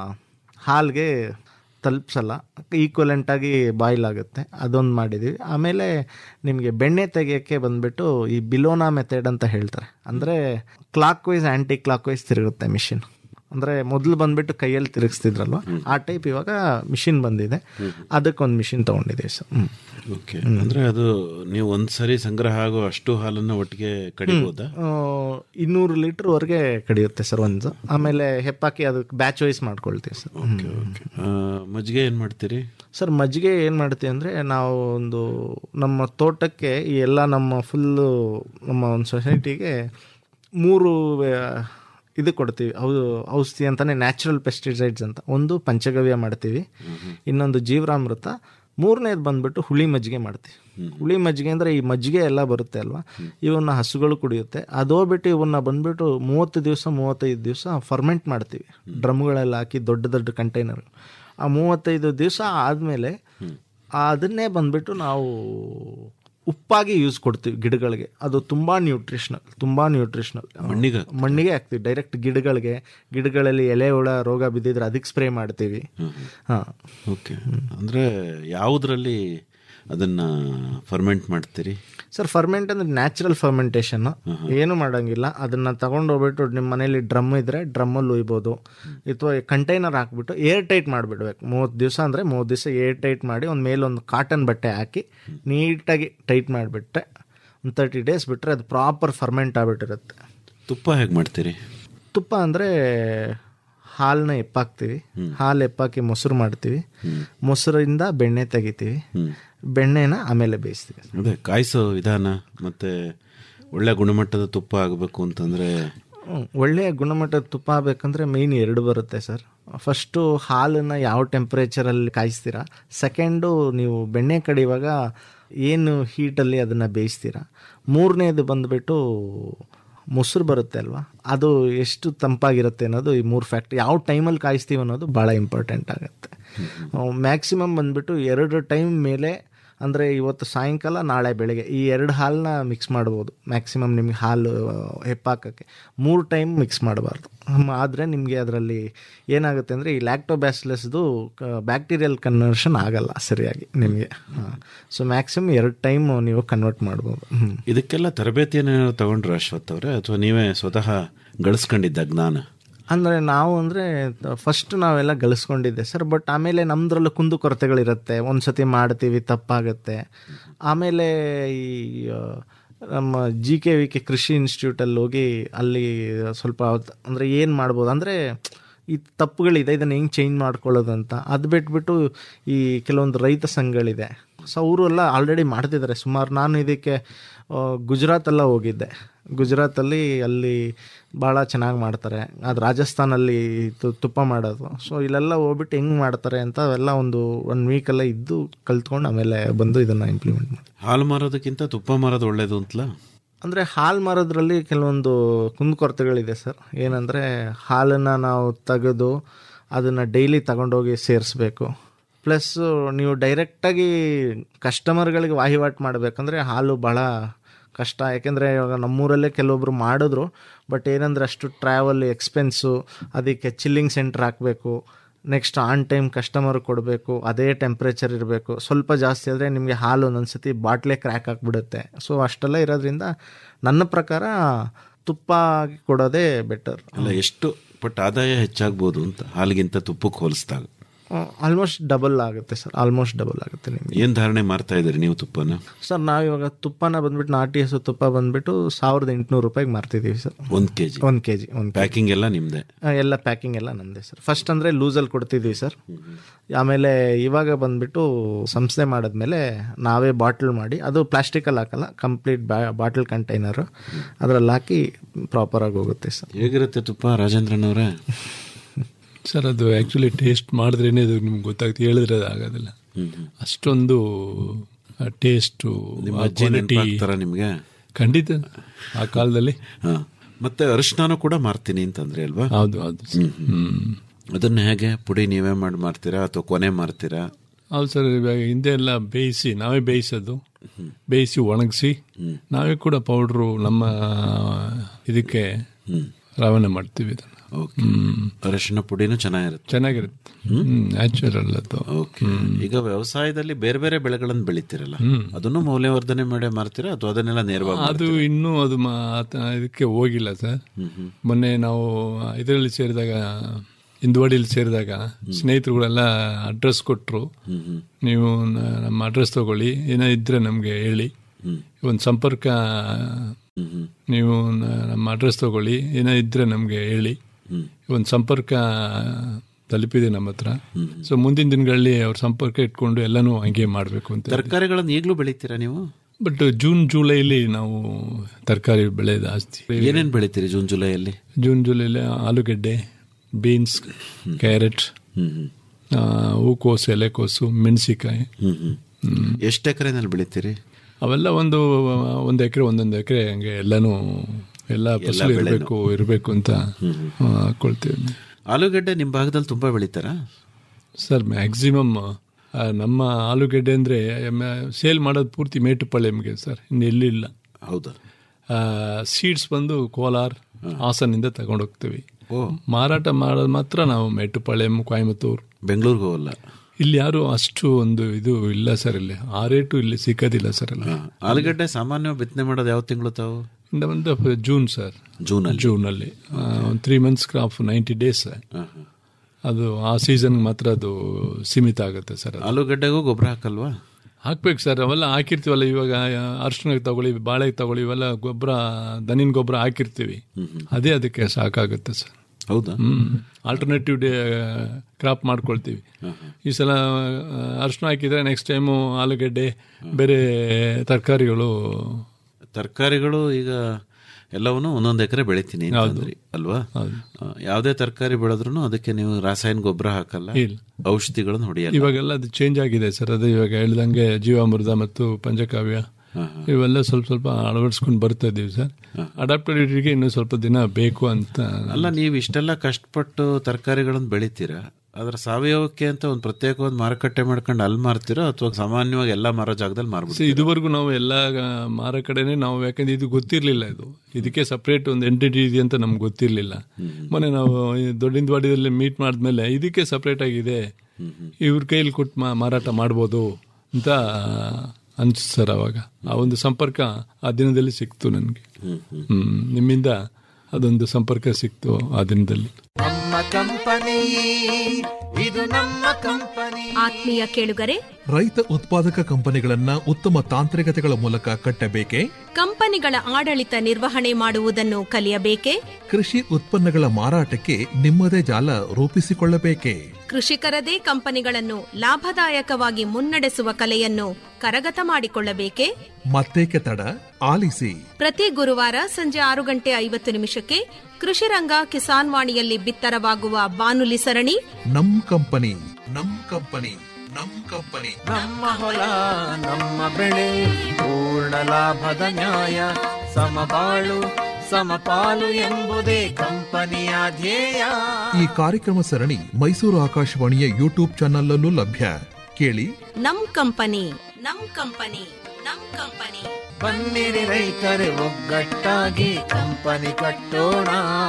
ಹಾಲ್ಗೆ ತಲುಪಿಸಲ್ಲ ಈಕ್ವಲೆಂಟಾಗಿ ಬಾಯ್ಲ್ ಆಗುತ್ತೆ ಅದೊಂದು ಮಾಡಿದ್ದೀವಿ ಆಮೇಲೆ ನಿಮಗೆ ಬೆಣ್ಣೆ ತೆಗಿಯೋಕ್ಕೆ ಬಂದ್ಬಿಟ್ಟು ಈ ಬಿಲೋನಾ ಮೆಥಡ್ ಅಂತ ಹೇಳ್ತಾರೆ ಅಂದರೆ clockwise anticlockwise ತಿರುಗುತ್ತೆ ಮಿಷಿನ್ ಅಂದರೆ ಮೊದಲು ಬಂದ್ಬಿಟ್ಟು ಕೈಯಲ್ಲಿ ತಿರುಗಿಸ್ತಿದ್ರಲ್ವ ಆ ಟೈಪ್ ಇವಾಗ ಮಿಷಿನ್ ಬಂದಿದೆ ಅದಕ್ಕೊಂದು ಮಿಷಿನ್ ತೊಗೊಂಡಿದ್ದೀವಿ ಸರ್ ಹ್ಞೂ ಓಕೆ ಅಂದ್ರೆ ಅದು ನೀವು ಒಂದ್ಸರಿ ಸಂಗ್ರಹ ಆಗೋ ಅಷ್ಟು ಹಾಲನ್ನ ಒಟ್ಟಿಗೆ ಕಡಿಬೋದಾ ಆ, ಇನ್ನೂರು ಲೀಟ್ರ್ವರೆಗೆ ಕಡಿಯುತ್ತೆ ಸರ್ ಒಂದು ಆಮೇಲೆ ಹೆಪ್ಪಾಕಿ ಅದಕ್ಕೆ ಬ್ಯಾಚ್ ವೈಸ್ ಮಾಡ್ಕೊಳ್ತೀವಿ ಸರ್ ಓಕೆ ಓಕೆ ಆ, ಮಜ್ಜಿಗೆ ಏನ್ ಮಾಡ್ತೀರಿ ಸರ್ ಮಜ್ಜಿಗೆ ಏನು ಮಾಡ್ತೀವಿ ಅಂದರೆ ನಾವು ಒಂದು ನಮ್ಮ ತೋಟಕ್ಕೆ ಈ ಎಲ್ಲ ನಮ್ಮ ಫುಲ್ಲು ನಮ್ಮ ಒಂದು ಸೊಸೈಟಿಗೆ ಮೂರು ಆ, ಇದು ಕೊಡ್ತೀವಿ ಔ ಔಷಧಿ ಅಂತಲೇ ನ್ಯಾಚುರಲ್ ಪೆಸ್ಟಿಸೈಡ್ಸ್ ಅಂತ ಒಂದು ಪಂಚಗವ್ಯ ಮಾಡ್ತೀವಿ ಇನ್ನೊಂದು ಜೀವರಾಮೃತ ಮೂರನೇದು ಬಂದ್ಬಿಟ್ಟು ಹುಳಿ ಮಜ್ಜಿಗೆ ಮಾಡ್ತೀವಿ ಹುಳಿ ಮಜ್ಜಿಗೆ ಅಂದರೆ ಈ ಮಜ್ಜಿಗೆ ಎಲ್ಲ ಬರುತ್ತೆ ಅಲ್ವಾ ಇವನ್ನ ಹಸುಗಳು ಕುಡಿಯುತ್ತೆ ಅದೋಗ್ಬಿಟ್ಟು ಇವನ್ನ ಬಂದ್ಬಿಟ್ಟು ಮೂವತ್ತು ದಿವಸ ಮೂವತ್ತೈದು ದಿವಸ ಫರ್ಮೆಂಟ್ ಮಾಡ್ತೀವಿ ಡ್ರಮ್ಗಳೆಲ್ಲ ಹಾಕಿ ದೊಡ್ಡ ದೊಡ್ಡ ಕಂಟೈನರ್ ಆ ಮೂವತ್ತೈದು ದಿವಸ ಆದಮೇಲೆ ಅದನ್ನೇ ಬಂದ್ಬಿಟ್ಟು ನಾವು ಉಪ್ಪಾಗಿ ಯೂಸ್ ಕೊಡ್ತೀವಿ ಗಿಡಗಳಿಗೆ ಅದು ತುಂಬ ನ್ಯೂಟ್ರಿಷನಲ್ ತುಂಬ ನ್ಯೂಟ್ರಿಷನಲ್ ಮಣ್ಣಿಗೆ ಮಣ್ಣಿಗೆ ಹಾಕ್ತೀವಿ ಡೈರೆಕ್ಟ್ ಗಿಡಗಳಿಗೆ ಗಿಡಗಳಲ್ಲಿ ಎಲೆ ಹುಳ ರೋಗ ಬಿದ್ದಿದ್ರೆ ಅದಕ್ಕೆ ಸ್ಪ್ರೇ ಮಾಡ್ತೀವಿ ಹಾಂ ಓಕೆ ಅಂದ್ರೆ ಯಾವುದ್ರಲ್ಲಿ ಅದನ್ನ ಫರ್ಮೆಂಟ್ ಮಾಡ್ತೀರಿ ಸರ್ ಫರ್ಮೆಂಟ್ ಅಂದ್ರೆ ನ್ಯಾಚುರಲ್ ಫರ್ಮೆಂಟೇಷನ್ ಏನು ಮಾಡಂಗಿಲ್ಲ ಅದನ್ನ ತಗೊಂಡು ಹೋಗ್ಬಿಟ್ಟು ನಿಮ್ಮ ಮನೇಲಿ ಡ್ರಮ್ ಇದ್ರೆ ಡ್ರಮ್ಮಲ್ಲಿ ಉಯ್ಬೋದು ಅಥವಾ ಕಂಟೈನರ್ ಹಾಕ್ಬಿಟ್ಟು ಏರ್ ಟೈಟ್ ಮಾಡಿಬಿಡ್ಬೇಕು ಮೂವತ್ತು ದಿವಸ ಅಂದರೆ ಮೂವತ್ತು ದಿವಸ ಏರ್ ಟೈಟ್ ಮಾಡಿ ಒಂದು ಮೇಲೊಂದು ಕಾಟನ್ ಬಟ್ಟೆ ಹಾಕಿ ನೀಟಾಗಿ ಟೈಟ್ ಮಾಡಿಬಿಟ್ರೆ ಒಂದು ತರ್ಟಿ ಡೇಸ್ ಬಿಟ್ಟರೆ ಅದು ಪ್ರಾಪರ್ ಫರ್ಮೆಂಟ್ ಆಗ್ಬಿಟ್ಟಿರುತ್ತೆ ತುಪ್ಪ ಹೇಗೆ ಮಾಡ್ತೀರಿ ತುಪ್ಪ ಅಂದರೆ ಹಾಲನ್ನ ಎಪ್ಪಾಕ್ತೀವಿ ಹಾಲು ಎಪ್ಪಾಕಿ ಮೊಸರು ಮಾಡ್ತೀವಿ ಮೊಸರಿಂದ ಬೆಣ್ಣೆ ತೆಗಿತೀವಿ ಬೆಣ್ಣೆನ ಆಮೇಲೆ ಬೇಯಿಸ್ತೀವಿ ಅದೇ ಕಾಯಿಸೋ ವಿಧಾನ ಮತ್ತೆ ಒಳ್ಳೆ ಗುಣಮಟ್ಟದ ತುಪ್ಪ ಆಗಬೇಕು ಅಂತಂದ್ರೆ ಹ್ಮ್, ಒಳ್ಳೆಯ ಗುಣಮಟ್ಟದ ತುಪ್ಪ ಆಗಬೇಕಂದ್ರೆ ಮೇಯ್ನ್ ಎರಡು ಬರುತ್ತೆ ಸರ್ ಫಸ್ಟು ಹಾಲನ್ನು ಯಾವ ಟೆಂಪ್ರೇಚರಲ್ಲಿ ಕಾಯಿಸ್ತೀರಾ ಸೆಕೆಂಡು ನೀವು ಬೆಣ್ಣೆ ಕಡಿಯುವಾಗ ಏನು ಹೀಟಲ್ಲಿ ಅದನ್ನು ಬೇಯಿಸ್ತೀರಾ ಮೂರನೇದು ಬಂದುಬಿಟ್ಟು ಮೊಸರು ಬರುತ್ತೆ ಅಲ್ವಾ ಅದು ಎಷ್ಟು ತಂಪಾಗಿರುತ್ತೆ ಅನ್ನೋದು ಈ ಮೂರು ಫ್ಯಾಕ್ಟ್ರಿ ಯಾವ ಟೈಮಲ್ಲಿ ಕಾಯಿಸ್ತೀವಿ ಅನ್ನೋದು ಭಾಳ ಇಂಪಾರ್ಟೆಂಟ್ ಆಗುತ್ತೆ ಮ್ಯಾಕ್ಸಿಮಮ್ ಬಂದುಬಿಟ್ಟು ಎರಡು ಟೈಮ್ ಮೇಲೆ ಅಂದರೆ ಇವತ್ತು ಸಾಯಂಕಾಲ ನಾಳೆ ಬೆಳಗ್ಗೆ ಈ ಎರಡು ಹಾಲನ್ನ ಮಿಕ್ಸ್ ಮಾಡ್ಬೋದು ಮ್ಯಾಕ್ಸಿಮಮ್ ನಿಮ್ಗೆ ಹಾಲು ಹೆಪ್ಪಾಕಕ್ಕೆ ಮೂರು ಟೈಮ್ ಮಿಕ್ಸ್ ಮಾಡಬಾರ್ದು ಆದರೆ ನಿಮಗೆ ಅದರಲ್ಲಿ ಏನಾಗುತ್ತೆ ಅಂದರೆ ಈ ಲ್ಯಾಕ್ಟೋಬ್ಯಾಸ್ಲೆಸ್ದು ಬ್ಯಾಕ್ಟೀರಿಯಲ್ ಕನ್ವರ್ಷನ್ ಆಗಲ್ಲ ಸರಿಯಾಗಿ ನಿಮಗೆ ಹಾಂ ಸೊ ಮ್ಯಾಕ್ಸಿಮಮ್ ಎರಡು ಟೈಮ್ ನೀವು ಕನ್ವರ್ಟ್ ಮಾಡ್ಬೋದು ಹ್ಞೂ ಇದಕ್ಕೆಲ್ಲ ತರಬೇತಿಯನ್ನು ತಗೊಂಡ್ರು ಅಶ್ವಥ್ ಅವರೇ ಅಥವಾ ನೀವೇ ಸ್ವತಃ ಗಳಿಸ್ಕೊಂಡಿದ್ದ ಜ್ಞಾನ ಅಂದರೆ ನಾವು ಅಂದರೆ ಫಸ್ಟ್ ನಾವೆಲ್ಲ ಗಳಿಸ್ಕೊಂಡಿದ್ದೆ ಸರ್ ಬಟ್ ಆಮೇಲೆ ನಮ್ಮದ್ರಲ್ಲೂ ಕುಂದು ಕೊರತೆಗಳಿರುತ್ತೆ ಒಂದು ಸತಿ ಮಾಡ್ತೀವಿ ತಪ್ಪಾಗುತ್ತೆ ಆಮೇಲೆ ಈ ಆ, ನಮ್ಮ ಜಿ ಕೆ ವಿ ಕೆ ಕೃಷಿ ಇನ್ಸ್ಟಿಟ್ಯೂಟಲ್ಲಿ ಹೋಗಿ ಅಲ್ಲಿ ಸ್ವಲ್ಪ ಅಂದರೆ ಏನು ಮಾಡ್ಬೋದು ಅಂದರೆ ಈ ತಪ್ಪುಗಳಿದೆ ಇದನ್ನು ಹೆಂಗೆ ಚೇಂಜ್ ಮಾಡ್ಕೊಳ್ಳೋದು ಅಂತ ಅದು ಬಿಟ್ಬಿಟ್ಟು ಈ ಕೆಲವೊಂದು ರೈತ ಸಂಘಗಳಿದೆ ಸೊ ಅವರು ಎಲ್ಲ ಆಲ್ರೆಡಿ ಮಾಡ್ತಿದ್ದಾರೆ ಸುಮಾರು ನಾನು ಇದಕ್ಕೆ ಆ, ಗುಜರಾತೆಲ್ಲ ಹೋಗಿದ್ದೆ ಗುಜರಾತಲ್ಲಿ ಅಲ್ಲಿ ಭಾಳ ಚೆನ್ನಾಗಿ ಮಾಡ್ತಾರೆ ಅದು ರಾಜಸ್ಥಾನಲ್ಲಿ ತು- ತುಪ್ಪ ಮಾಡೋದು ಸೊ ಇಲ್ಲೆಲ್ಲ ಹೋಗ್ಬಿಟ್ಟು ಹೆಂಗೆ ಮಾಡ್ತಾರೆ ಅಂತ ಅವೆಲ್ಲ ಒಂದು ಒನ್ ವೀಕೆಲ್ಲ ಇದ್ದು ಕಲ್ತ್ಕೊಂಡು ಆಮೇಲೆ ಬಂದು ಇದನ್ನು ಇಂಪ್ಲಿಮೆಂಟ್ ಮಾಡಿ ಹಾಲು ಮಾರೋದಕ್ಕಿಂತ ತುಪ್ಪ ಮಾರೋದು ಒಳ್ಳೇದು ಅಂತಲಾ ಅಂದರೆ ಹಾಲು ಮಾರೋದ್ರಲ್ಲಿ ಕೆಲವೊಂದು ಕುಂದುಕೊರತೆಗಳಿದೆ ಸರ್ ಏನಂದರೆ ಹಾಲನ್ನು ನಾವು ತೆಗೆದು ಅದನ್ನು ಡೈಲಿ ತಗೊಂಡೋಗಿ ಸೇರಿಸ್ಬೇಕು ಪ್ಲಸ್ ನೀವು ಡೈರೆಕ್ಟಾಗಿ ಕಸ್ಟಮರ್ಗಳಿಗೆ ವಹಿವಾಟು ಮಾಡಬೇಕಂದ್ರೆ ಹಾಲು ಭಾಳ ಕಷ್ಟ ಯಾಕೆಂದರೆ ಇವಾಗ ನಮ್ಮೂರಲ್ಲೇ ಕೆಲವೊಬ್ರು ಮಾಡಿದ್ರು ಬಟ್ ಏನಂದ್ರೆ ಅಷ್ಟು ಟ್ರಾವೆಲ್ ಎಕ್ಸ್ಪೆನ್ಸು ಅದಕ್ಕೆ ಚಿಲ್ಲಿಂಗ್ ಸೆಂಟ್ರ್ ಹಾಕಬೇಕು ನೆಕ್ಸ್ಟ್ ಆನ್ ಟೈಮ್ ಕಸ್ಟಮರ್ ಕೊಡಬೇಕು ಅದೇ ಟೆಂಪ್ರೇಚರ್ ಇರಬೇಕು ಸ್ವಲ್ಪ ಜಾಸ್ತಿ ಆದರೆ ನಿಮಗೆ ಹಾಲು ಒಂದೊಂದ್ಸತಿ ಬಾಟ್ಲೆ ಕ್ರ್ಯಾಕ್ ಆಗಿಬಿಡುತ್ತೆ ಸೊ ಅಷ್ಟೆಲ್ಲ ಇರೋದ್ರಿಂದ ನನ್ನ ಪ್ರಕಾರ ತುಪ್ಪ ಆಗಿ ಕೊಡೋದೇ ಬೆಟರ್ ಅಲ್ಲ ಎಷ್ಟು ಬಟ್ ಆದಾಯ ಹೆಚ್ಚಾಗ್ಬೋದು ಅಂತ ಹಾಲಿಗಿಂತ ತುಪ್ಪಕ್ಕೆ ಹೋಲಿಸಿದಾಗ ಆಲ್ಮೋಸ್ಟ್ ಡಬಲ್ ಆಗುತ್ತೆ ಸರ್ ಆಲ್ಮೋಸ್ಟ್ ಡಬಲ್ ಆಗುತ್ತೆ ನಿಮಗೆ ಏನ್ ಧಾರಣೆ ಮಾರ್ತಾ ಇದ್ದೀರಿ ನೀವು ತುಪ್ಪನ ಸರ್ ನಾವು ಇವಾಗ ತುಪ್ಪನ ಬಂದ್ಬಿಟ್ಟು ನಾಟಿ ಹಸು ತುಪ್ಪ ಬಂದ್ಬಿಟ್ಟು ಸಾವಿರದ ಎಂಟುನೂರು ರೂಪಾಯಿಗೆ ಮಾರ್ತಿದ್ದೀವಿ ಸರ್ ಒಂದ್ ಕೆಜಿ ಒಂದು ಕೆ ಜಿ ಒಂದು ಪ್ಯಾಕಿಂಗ್ ಎಲ್ಲ ನಿಮ್ದೆ ಎಲ್ಲ ಪ್ಯಾಕಿಂಗ್ ಎಲ್ಲ ನಂದೇ ಸರ್ ಫಸ್ಟ್ ಅಂದರೆ ಲೂಸಲ್ಲಿ ಕೊಡ್ತಿದ್ವಿ ಸರ್ ಆಮೇಲೆ ಇವಾಗ ಬಂದ್ಬಿಟ್ಟು ಸಂಸ್ಥೆ ಮಾಡಿದ್ಮೇಲೆ ನಾವೇ ಬಾಟ್ಲ್ ಮಾಡಿ ಅದು ಪ್ಲಾಸ್ಟಿಕಲ್ಲಿ ಹಾಕಲ್ಲ ಕಂಪ್ಲೀಟ್ ಬಾಟಲ್ ಕಂಟೈನರು ಅದರಲ್ಲಿ ಹಾಕಿ ಪ್ರಾಪರಾಗಿ ಹೋಗುತ್ತೆ ಸರ್ ಹೇಗಿರುತ್ತೆ ತುಪ್ಪ ರಾಜೇಂದ್ರನ್ ಅವರೇ ಸರ್ ಅದು ಆ್ಯಕ್ಚುಲಿ ಟೇಸ್ಟ್ ಮಾಡಿದ್ರೇನೆ ಅದು ನಿಮ್ಗೆ ಗೊತ್ತಾಗ್ತದೆ ಹೇಳಿದ್ರೆ ಅದು ಆಗೋದಿಲ್ಲ ಅಷ್ಟೊಂದು ಟೇಸ್ಟು ನಿಮ್ಮ ಅಜ್ಜಿ ನೆನಪಾಗ್ತಾರ ನಿಮ್ಗೆ ಖಂಡಿತ ಆ ಕಾಲದಲ್ಲಿ ಹಾ ಮತ್ತೆ ಅರಿಶಿನಾನು ಕೂಡ ಮಾರ್ತೀನಿ ಅಂತಂದ್ರೆ ಅಲ್ವಾ ಹೌದು ಹೌದು ಹ್ಮ್, ಹ್ಮ್. ಅದನ್ನ ಹೇಗೆ ಪುಡಿ ನೀವೇ ಮಾಡಿ ಮಾರ್ತೀರಾ ಅಥವಾ ಕೊನೆ ಮಾರ್ತೀರಾ ಹೌದು ಸರ್ ಇವಾಗ ಹಿಂದೆ ಎಲ್ಲ ಬೇಯಿಸಿ ನಾವೇ ಬೇಯಿಸೋದು ಬೇಯಿಸಿ ಒಣಗಿಸಿ ನಾವೇ ಕೂಡ ಪೌಡ್ರು ನಮ್ಮ ಇದಕ್ಕೆ ರವಾನೆ ಮಾಡ್ತೀವಿ ಇದನ್ನ ಓಕೆ ಅರಿಶಿನ ಪುಡಿನೂ ಚೆನ್ನಾಗಿರುತ್ತೆ ಚೆನ್ನಾಗಿರುತ್ತೆ ನ್ಯಾಚುರಲ್ ಅದು ಓಕೆ ಈಗ ವ್ಯವಸಾಯದಲ್ಲಿ ಬೇರೆ ಬೇರೆ ಬೆಳೆಗಳನ್ನು ಬೆಳಿತೀರಲ್ಲ ಅದನ್ನು ಮೌಲ್ಯವರ್ಧನೆ ಮಾಡಿ ಮಾರ್ತೀರಾ ಅಥವಾ ಅದನ್ನೆಲ್ಲ ನೇರವಾಗಿ ಅದು ಇನ್ನೂ ಅದು ಮಾ- ಆತ- ಇದಕ್ಕೆ ಹೋಗಿಲ್ಲ ಸರ್ ಮೊನ್ನೆ ನಾವು ಇದರಲ್ಲಿ ಸೇರಿದಾಗ ಹಿಂದುವಾಡಿಲಿ ಸೇರಿದಾಗ ಸ್ನೇಹಿತರುಗಳೆಲ್ಲ ಅಡ್ರೆಸ್ ಕೊಟ್ಟರು ನೀವು ನ- ನಮ್ಮ ಅಡ್ರೆಸ್ ತಗೊಳ್ಳಿ ಏನೋ ಇದ್ರೆ ನಮಗೆ ಹೇಳಿ ಒಂದು ಸಂಪರ್ಕ ನೀವು ನ- ನಮ್ಮ ಅಡ್ರೆಸ್ ತಗೊಳ್ಳಿ ಏನೋ ಇದ್ರೆ ನಮಗೆ ಹೇಳಿ ಒಂದು ಸಂಪರ್ಕ ತಲುಪಿದೆ ನಮ್ಮ ಹತ್ರ ಸೊ ಮುಂದಿನ ದಿನಗಳಲ್ಲಿ ಅವ್ರ ಸಂಪರ್ಕ ಇಟ್ಕೊಂಡು ಎಲ್ಲನೂ ಹಂಗೆ ಮಾಡಬೇಕು ಅಂತ ತರಕಾರಿಗಳನ್ನು ಈಗಲೂ ಬೆಳಿತೀರಾ ನೀವು ಬಟ್ ಜೂನ್ ಜುಲೈಲಿ ನಾವು ತರಕಾರಿ ಬೆಳೆ ಜಾಸ್ತಿ ಏನೇನ್ ಬೆಳಿತೀರಿ ಜೂನ್ ಜುಲೈಯಲ್ಲಿ ಜೂನ್ ಜುಲೈಲಿ ಆಲೂಗೆಡ್ಡೆ ಬೀನ್ಸ್ ಕ್ಯಾರೆಟ್ ಆ, ಹೂಕೋಸು ಎಲೆಕೋಸು ಮೆಣಸಿಕಾಯಿ ಎಷ್ಟು ಎಕರೆನಲ್ಲಿ ಬೆಳಿತೀರಿ ಅವೆಲ್ಲ ಒಂದು ಒಂದು ಎಕರೆ ಒಂದೊಂದು ಎಕರೆ ಹಂಗೆ ಎಲ್ಲನೂ ಎಲ್ಲ ಫಸಲು ಬೆಳೆನೂ. ಇರಬೇಕು ಇರಬೇಕು ಅಂತ ಆ, ಹಾಕೊಳ್ತೀವಿ ಆಲೂಗಡ್ಡೆ ನಿಮ್ಮ ಭಾಗದಲ್ಲಿ ತುಂಬಾ ಬೆಳಿತಾರಾ ಸರ್ ಮ್ಯಾಕ್ಸಿಮಮ್ ನಮ್ಮ ಆಲೂಗೆಡ್ಡೆ ಅಂದರೆ ಸೇಲ್ ಮಾಡೋದು ಪೂರ್ತಿ ಮೇಟುಪಾಳ್ಯಂಗೆ ಸರ್ ಇನ್ನು ಎಲ್ಲಿಲ್ಲ ಹೌದಾ ಸೀಡ್ಸ್ ಬಂದು ಕೋಲಾರ್ ಹಾಸನಿಂದ ತಗೊಂಡೋಗ್ತೀವಿ ಮಾರಾಟ ಮಾಡೋದು ಮಾತ್ರ ನಾವು ಮೇಟುಪಾಳ್ಯಂ ಕೊಯಮತ್ತೂರು ಬೆಂಗಳೂರಿಗೆ ಹೋಗಲ್ಲ ಇಲ್ಲಿ ಯಾರು ಅಷ್ಟು ಒಂದು ಇದು ಇಲ್ಲ ಸರ್ ಇಲ್ಲಿ ಆ ರೇಟು ಇಲ್ಲಿ ಸಿಕ್ಕೋದಿಲ್ಲ ಸರ್ ಅಲ್ಲಿ ಆಲೂಗಡ್ಡೆ ಸಾಮಾನ್ಯ ಬಿತ್ತನೆ ಮಾಡೋದು ಯಾವ ತಿಂಗಳು ತಾವು ಇಂದ ಒಂದು ಜೂನ್ ಸರ್ ಜೂನಲ್ಲಿ ಜೂನಲ್ಲಿ ಒಂದು three months crop ninety days ಅದು ಆ ಸೀಸನ್ ಮಾತ್ರ ಅದು ಸೀಮಿತ ಆಗುತ್ತೆ ಸರ್ ಅದು. ಆಲೂಗಡ್ಡೆಗೂ ಗೊಬ್ಬರ ಹಾಕಲ್ವಾ ಹಾಕ್ಬೇಕು ಸರ್ ಅವೆಲ್ಲ ಹಾಕಿರ್ತೀವಲ್ಲ ಇವಾಗ ಅರ್ಶಿಣಕ್ಕೆ ತಗೊಳ್ಳಿ ಬಾಳೆಗೆ ತಗೊಳ್ಳಿ ಇವೆಲ್ಲ ಗೊಬ್ಬರ ದನಿನ ಗೊಬ್ಬರ ಹಾಕಿರ್ತೀವಿ ಅದೇ ಅದಕ್ಕೆ ಸಾಕಾಗುತ್ತೆ ಸರ್ ಹೌದಾ ಆಲ್ಟರ್ನೇಟಿವ್ ಡೇ ಕ್ರಾಪ್ ಮಾಡ್ಕೊಳ್ತೀವಿ ಈ ಸಲ ಅರ್ಶಿಣ ಹಾಕಿದ್ರೆ ನೆಕ್ಸ್ಟ್ ಟೈಮು ಆಲೂಗೆಡ್ಡೆ ಬೇರೆ ತರಕಾರಿಗಳು ತರಕಾರಿಗಳು ಈಗ ಎಲ್ಲವನ್ನೂ ಒಂದೊಂದು ಎಕರೆ ಬೆಳಿತೀನಿ ಅಂತಂದ್ರಿ ಅಲ್ವಾ ಆ, ಯಾವುದೇ ತರಕಾರಿ ಬೆಳೆದ್ರು ಅದಕ್ಕೆ ನೀವು ರಾಸಾಯನಿಕ ಗೊಬ್ಬರ ಹಾಕಲ್ಲ ಇಲ್ಲ. ಔಷಧಿಗಳನ್ನು ಹೊಡೆಯಲ್ಲ ಇವಾಗೆಲ್ಲ ಅದು ಚೇಂಜ್ ಆಗಿದೆ ಸರ್ ಅದು ಇವಾಗ ಹೇಳ್ದಂಗೆ ಜೀವಾಮೃತ ಮತ್ತು ಪಂಚಕಾವ್ಯ ಇವೆಲ್ಲ ಸ್ವಲ್ಪ ಸ್ವಲ್ಪ ಅಳವಡಿಸ್ಕೊಂಡು ಬರ್ತಾ ಇದೀವಿ ಸರ್ ಅಡಾಪ್ಟಬಿಲಿಟಿಗೆ ಇನ್ನೂ ಸ್ವಲ್ಪ ದಿನ ಬೇಕು ಅಂತ ಅಲ್ಲ ನೀವು ಇಷ್ಟೆಲ್ಲ ಕಷ್ಟಪಟ್ಟು ತರಕಾರಿಗಳನ್ನು ಬೆಳಿತೀರಾ ಅದ್ರ ಸಾವಯವಕ್ಕೆ ಅಂತ ಒಂದು ಪ್ರತ್ಯೇಕವಾದ ಮಾರುಕಟ್ಟೆ ಮಾಡ್ಕೊಂಡು ಅಲ್ಲಿ ಮಾರ್ತೀರಾ ಅಥವಾ ಸಾಮಾನ್ಯವಾಗಿ ಎಲ್ಲ ಮಾರೋ ಜಾಗದಲ್ಲಿ ಸೊ ಮಾರ್ಬಿಡ್ತೀರಾ ಇದುವರೆಗೂ ನಾವು ಎಲ್ಲ ಮಾರ ಕಡೆನೆ ನಾವು ಯಾಕಂದ್ರೆ ಇದು ಗೊತ್ತಿರಲಿಲ್ಲ ಇದು ಇದಕ್ಕೆ ಸಪ್ರೇಟ್ ಒಂದು ಎಂಟಿಟಿ ಇದೆ ಅಂತ ನಮ್ಗೆ ಗೊತ್ತಿರಲಿಲ್ಲ ಮೊನ್ನೆ ನಾವು ಈ ದೊಡ್ಡಿಂದವಾಡಿಯಲ್ಲಿ ಮೀಟ್ ಮಾಡಿದ್ಮೇಲೆ ಇದಕ್ಕೆ ಸಪ್ರೇಟ್ ಆಗಿದೆ ಇವ್ರ ಕೈಯಲ್ಲಿ ಕೊಟ್ಟು ಮಾ- ಮಾರಾಟ ಮಾಡ್ಬೋದು ಅಂತ ಅನ್ಸ್ತು ಸರ್ ಅವಾಗ ಆ ಒಂದು ಸಂಪರ್ಕ ಆ ದಿನದಲ್ಲಿ ಸಿಕ್ತು ನನಗೆ ಹ್ಮ್ ನಿಮ್ಮಿಂದ ಅದೊಂದು ಸಂಪರ್ಕ ಸಿಕ್ತು ಆ ದಿನದಲ್ಲಿ ನಮ್ಮ ಕಂಪನಿ ಇದು ನಮ್ಮ ಕಂಪನಿ ಆತ್ಮೀಯ ಕೇಳುಗರೆ ರೈತ ಉತ್ಪಾದಕ ಕಂಪನಿಗಳನ್ನ ಉತ್ತಮ ತಾಂತ್ರಿಕತೆಗಳ ಮೂಲಕ ಕಟ್ಟಬೇಕೆ ಕಂಪನಿಗಳ ಆಡಳಿತ ನಿರ್ವಹಣೆ ಮಾಡುವುದನ್ನು ಕಲಿಯಬೇಕೆ ಕೃಷಿ ಉತ್ಪನ್ನಗಳ ಮಾರಾಟಕ್ಕೆ ನಿಮ್ಮದೇ ಜಾಲ ರೂಪಿಸಿಕೊಳ್ಳಬೇಕೆ ಕೃಷಿಕರದೇ ಕಂಪನಿಗಳನ್ನು ಲಾಭದಾಯಕವಾಗಿ ಮುನ್ನಡೆಸುವ ಕಲೆಯನ್ನು ಕರಗತ ಮಾಡಿಕೊಳ್ಳಬೇಕೆ ಮತ್ತೇಕೆ ತಡ ಆಲಿಸಿ ಪ್ರತಿ ಗುರುವಾರ ಸಂಜೆ ಆರು ಗಂಟೆ ಐವತ್ತು ನಿಮಿಷಕ್ಕೆ ಕೃಷಿರಂಗ ಕಿಸಾನ್ ವಾಣಿಯಲ್ಲಿ ಬಿತ್ತರವಾಗುವ ಬಾನುಲಿ ಸರಣಿ ನಮ್ ಕಂಪನಿ ನಮ್ ಕಂಪನಿ ನಮ್ ಕಂಪನಿ ನಮ್ಮ ಹೊಲ ನಮ್ಮ ಬೆಳೆ ಪೂರ್ಣ ಲಾಭದ ನ್ಯಾಯ ಸಮಬಾಳು ಸಮಪಾಲು ಎಂಬುದೇ ಕಂಪನಿಯ ಧ್ಯೇಯ ಈ ಕಾರ್ಯಕ್ರಮ ಸರಣಿ ಮೈಸೂರು ಆಕಾಶವಾಣಿಯ ಯೂಟ್ಯೂಬ್ ಚಾನಲ್ ಲಭ್ಯ ಕೇಳಿ ನಮ್ ಕಂಪನಿ ನಮ್ ಕಂಪನಿ ನಮ್ ಕಂಪನಿ ಬನ್ನಿರಿ ರೈತರೆ ಒಗ್ಗಟ್ಟಾಗಿ ಕಂಪನಿ ಕಟ್ಟೋಣ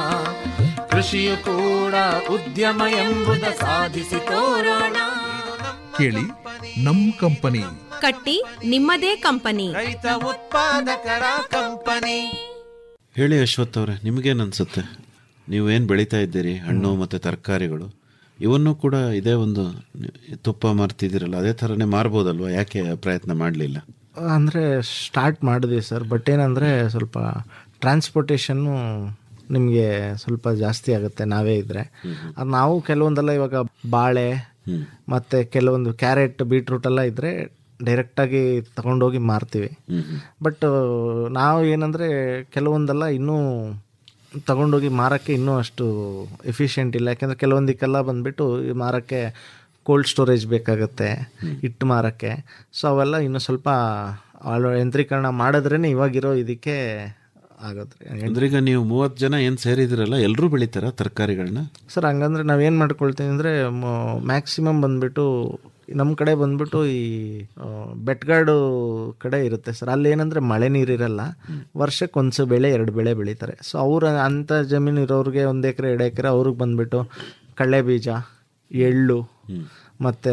ಕೃಷಿಯು ಕೂಡ ಉದ್ಯಮ ಎಂಬುದ ಸಾಧಿಸಿ ತೋರೋಣ ಕೇಳಿ ನಮ್ ಕಂಪನಿ ಕಟ್ಟಿ ನಿಮ್ಮದೇ ಕಂಪನಿ ರೈತ ಉತ್ಪಾದಕರ ಕಂಪನಿ ಹೇಳಿ ಅಶ್ವಥ್ ಅವರೇ ನಿಮಗೇನು ಅನ್ಸುತ್ತೆ ನೀವೇನು ಬೆಳೀತಾ ಇದ್ದೀರಿ ಹಣ್ಣು ಮತ್ತು ತರಕಾರಿಗಳು ಇವನ್ನು ಕೂಡ ಇದೇ ಒಂದು ತುಪ್ಪ ಮಾರ್ತಿದ್ದೀರಲ್ಲ ಅದೇ ಥರನೇ ಮಾರ್ಬೋದಲ್ವಾ ಯಾಕೆ ಪ್ರಯತ್ನ ಮಾಡಲಿಲ್ಲ ಅಂದರೆ ಸ್ಟಾರ್ಟ್ ಮಾಡಿದ್ವಿ ಸರ್ ಬಟ್ ಏನಂದರೆ ಸ್ವಲ್ಪ ಟ್ರಾನ್ಸ್ಪೋರ್ಟೇಷನ್ನು ನಿಮಗೆ ಸ್ವಲ್ಪ ಜಾಸ್ತಿ ಆಗುತ್ತೆ ನಾವೇ ಇದ್ದರೆ ಅದು ನಾವು ಕೆಲವೊಂದೆಲ್ಲ ಇವಾಗ ಬಾಳೆ ಮತ್ತು ಕೆಲವೊಂದು ಕ್ಯಾರೆಟ್ ಬೀಟ್ರೂಟ್ ಎಲ್ಲ ಇದ್ದರೆ ಡೈರೆಕ್ಟಾಗಿ ತಗೊಂಡೋಗಿ ಮಾರ್ತೀವಿ ಬಟ್ ನಾವು ಏನಂದರೆ ಕೆಲವೊಂದೆಲ್ಲ ಇನ್ನೂ ತಗೊಂಡೋಗಿ ಮಾರೋಕ್ಕೆ ಇನ್ನೂ ಅಷ್ಟು ಎಫಿಷಿಯೆಂಟ್ ಇಲ್ಲ ಯಾಕೆಂದರೆ ಕೆಲವೊಂದಕ್ಕೆಲ್ಲ ಬಂದುಬಿಟ್ಟು ಮಾರೋಕ್ಕೆ ಕೋಲ್ಡ್ ಸ್ಟೋರೇಜ್ ಬೇಕಾಗುತ್ತೆ ಇಟ್ಟು ಮಾರೋಕ್ಕೆ ಸೊ ಅವೆಲ್ಲ ಇನ್ನೂ ಸ್ವಲ್ಪ ಆಳ್ ಯಂತ್ರೀಕರಣ ಮಾಡಿದ್ರೇ ಇವಾಗಿರೋ ಇದಕ್ಕೆ ಆಗುತ್ತೆ ಅಂದ್ರೆ ಈಗ ನೀವು ಮೂವತ್ತು ಜನ ಏನು ಸೇರಿದಿರಲ್ಲ ಎಲ್ಲರೂ ಬೆಳಿತಾರ ತರಕಾರಿಗಳನ್ನ ಸರ್ ಹಂಗಂದ್ರೆ ನಾವೇನು ಮಾಡ್ಕೊಳ್ತೀವಿ ಅಂದರೆ ಮ್ಯಾಕ್ಸಿಮಮ್ ಬಂದ್ಬಿಟ್ಟು ನಮ್ಮ ಕಡೆ ಬಂದ್ಬಿಟ್ಟು ಈ ಆ, ಬೆಟ್ಗಾಡು ಕಡೆ ಇರುತ್ತೆ ಸರ್ ಅಲ್ಲಿ ಏನಂದರೆ ಮಳೆ ನೀರಿರಲ್ಲ ವರ್ಷಕ್ಕೆ ಒಂದು ಬೆಳೆ ಎರಡು ಬೆಳೆ ಬೆಳೀತಾರೆ ಸೊ ಅವ್ರ ಅಂಥ ಜಮೀನು ಇರೋರಿಗೆ ಒಂದು ಎಕರೆ ಎರಡು ಎಕರೆ ಅವ್ರಿಗೆ ಬಂದ್ಬಿಟ್ಟು ಕಡಲೆ ಬೀಜ ಎಳ್ಳು ಮತ್ತು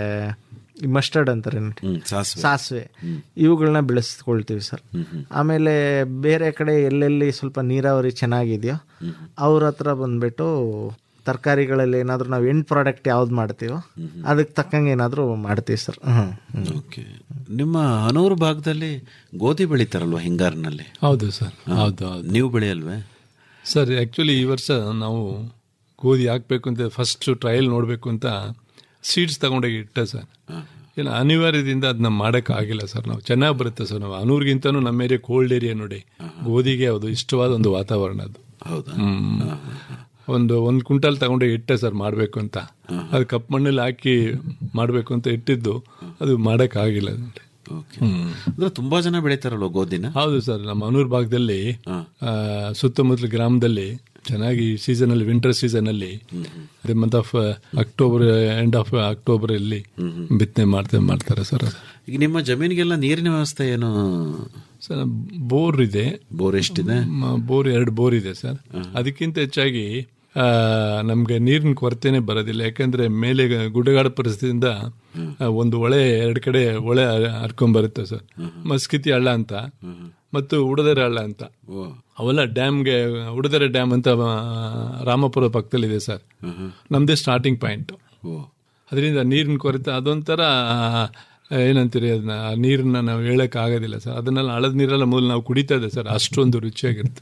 ಈ ಮಸ್ಟರ್ಡ್ ಅಂತಾರೆ ನೋಡಿ. ಸಾಸಿವೆ. ಸಾಸಿವೆ ಇವುಗಳನ್ನ ಬೆಳೆಸ್ಕೊಳ್ತೀವಿ ಸರ್ ಆಮೇಲೆ ಬೇರೆ ಕಡೆ ಎಲ್ಲೆಲ್ಲಿ ಸ್ವಲ್ಪ ನೀರಾವರಿ ಚೆನ್ನಾಗಿದೆಯೋ ಅವ್ರ ಹತ್ರ ಬಂದ್ಬಿಟ್ಟು ತರಕಾರಿಗಳಲ್ಲಿ ಏನಾದರೂ ನಾವು ಎಂಡ್ ಪ್ರಾಡಕ್ಟ್ ಯಾವ್ದು ಮಾಡ್ತೀವೋ ಅದಕ್ಕೆ ತಕ್ಕಂಗೆ ಏನಾದರೂ ಮಾಡ್ತೀವಿ ಸರ್ ಹ್ಞೂ ಓಕೆ ನಿಮ್ಮ ಹನೂರು ಭಾಗದಲ್ಲಿ ಗೋಧಿ ಬೆಳಿತಾರಲ್ವಾ ಹಿಂಗಾರಿನಲ್ಲಿ ಹೌದು ಸರ್ ಹೌದು ಹೌದು ನೀವು ಬೆಳೆಯಲ್ವೇ ಸರ್ ಆ್ಯಕ್ಚುಲಿ ಈ ವರ್ಷ ನಾವು ಗೋಧಿ ಹಾಕಬೇಕು ಅಂತ ಫಸ್ಟ್ ಟ್ರಯಲ್ ನೋಡಬೇಕು ಅಂತ ಸೀಡ್ಸ್ ತಗೊಂಡೋಗಿ ಇಟ್ಟೆ ಸರ್ ಏನು ಅನಿವಾರ್ಯದಿಂದ ಅದನ್ನ ಮಾಡೋಕ್ಕಾಗಿಲ್ಲ ಸರ್ ನಾವು ಚೆನ್ನಾಗಿ ಬರುತ್ತೆ ಸರ್ ನಾವು ಅನೂರ್ಗಿಂತನೂ ನಮ್ಮ ಏರಿಯಾ ಕೋಲ್ಡ್ ಏರಿಯಾ ನೋಡಿ ಗೋಧಿಗೆ ಅದು ಇಷ್ಟವಾದ ಒಂದು ವಾತಾವರಣ ಅದು ಹೌದಾ ಹ್ಮ್. ಒಂದು ಒಂದು ಕ್ವಿಂಟಲ್ ತಗೊಂಡು ಇಟ್ಟೆ ಸರ್ ಮಾಡಬೇಕು ಅಂತ ಅದು ಕಪ್ ಮಣ್ಣಲ್ಲಿ ಹಾಕಿ ಮಾಡಬೇಕು ಅಂತ ಇಟ್ಟಿದ್ದು ಅದು ಮಾಡೋಕ್ಕಾಗಿಲ್ಲ ನೋಡಿ ಅಂದ್ರೆ ತುಂಬಾ ಜನ ಬೆಳಿತಾರಲ್ವಾ ಗೋಧಿನ ಹೌದು ಸರ್ ನಮ್ಮ ಅನೂರ್ ಭಾಗದಲ್ಲಿ ಆ, ಸುತ್ತಮುತ್ತಲ ಗ್ರಾಮದಲ್ಲಿ ಚೆನ್ನಾಗಿ ಸೀಸನ್ ಅಲ್ಲಿ ವಿಂಟರ್ ಸೀಸನ್ ಅಲ್ಲಿ the month of October end of October ಅಲ್ಲಿ ಬಿತ್ತನೆ ಮಾಡ್ತಾ ಮಾಡ್ತಾರೆ ಸರ್ ಅದು ಈಗ ನಿಮ್ಮ ಜಮೀನಿಗೆಲ್ಲ ನೀರಿನ ವ್ಯವಸ್ಥೆ ಏನು ಸರ್ ಬೋರ್ ಇದೆ ಬೋರ್ ಎಷ್ಟಿದೆ ಮ- ಬೋರ್ ಎರಡು ಬೋರ್ ಇದೆ ಸರ್ ಅದಕ್ಕಿಂತ ಹೆಚ್ಚಾಗಿ ಆ, ನಮ್ಗೆ ನೀರಿನ ಕೊರತೆನೆ ಬರೋದಿಲ್ಲ ಯಾಕಂದ್ರೆ ಮೇಲೆ ಗುಡ್ಡಗಾಡ ಪರಿಸ್ಥಿತಿಯಿಂದ ಆ, ಒಂದು ಹೊಳೆ ಎರಡು ಕಡೆ ಹೊಳೆ ಹರ್ಕೊಂಡ್ ಬರುತ್ತೆ ಸರ್ ಮಸ್ಕಿತಿ ಹಳ್ಳ ಅಂತ ಮತ್ತು ಉಡದರೆ ಹಳ್ಳ ಅಂತ ಅವೆಲ್ಲ ಡ್ಯಾಮ್ಗೆ ಉಡದರೆ ಡ್ಯಾಮ್ ಅಂತ ಆ, ರಾಮಪುರ ಪಕ್ಕದಲ್ಲಿದೆ ಸರ್ ನಮ್ದೇ ಸ್ಟಾರ್ಟಿಂಗ್ ಪಾಯಿಂಟ್ ಅದರಿಂದ ನೀರಿನ ಕೊರತೆ ಅದೊಂಥರ ಆ, ಏನಂತೀರಿ ಅದನ್ನ ಆ ನೀರನ್ನ ನಾವು ಹೇಳಕ್ ಆಗೋದಿಲ್ಲ ಸರ್ ಅದನ್ನೆಲ್ಲ ಹಳದ ನೀರೆಲ್ಲ ಮೊದಲು ನಾವು ಕುಡಿತಾ ಇದೆ ಸರ್ ಅಷ್ಟೊಂದು ರುಚಿಯಾಗಿರುತ್ತೆ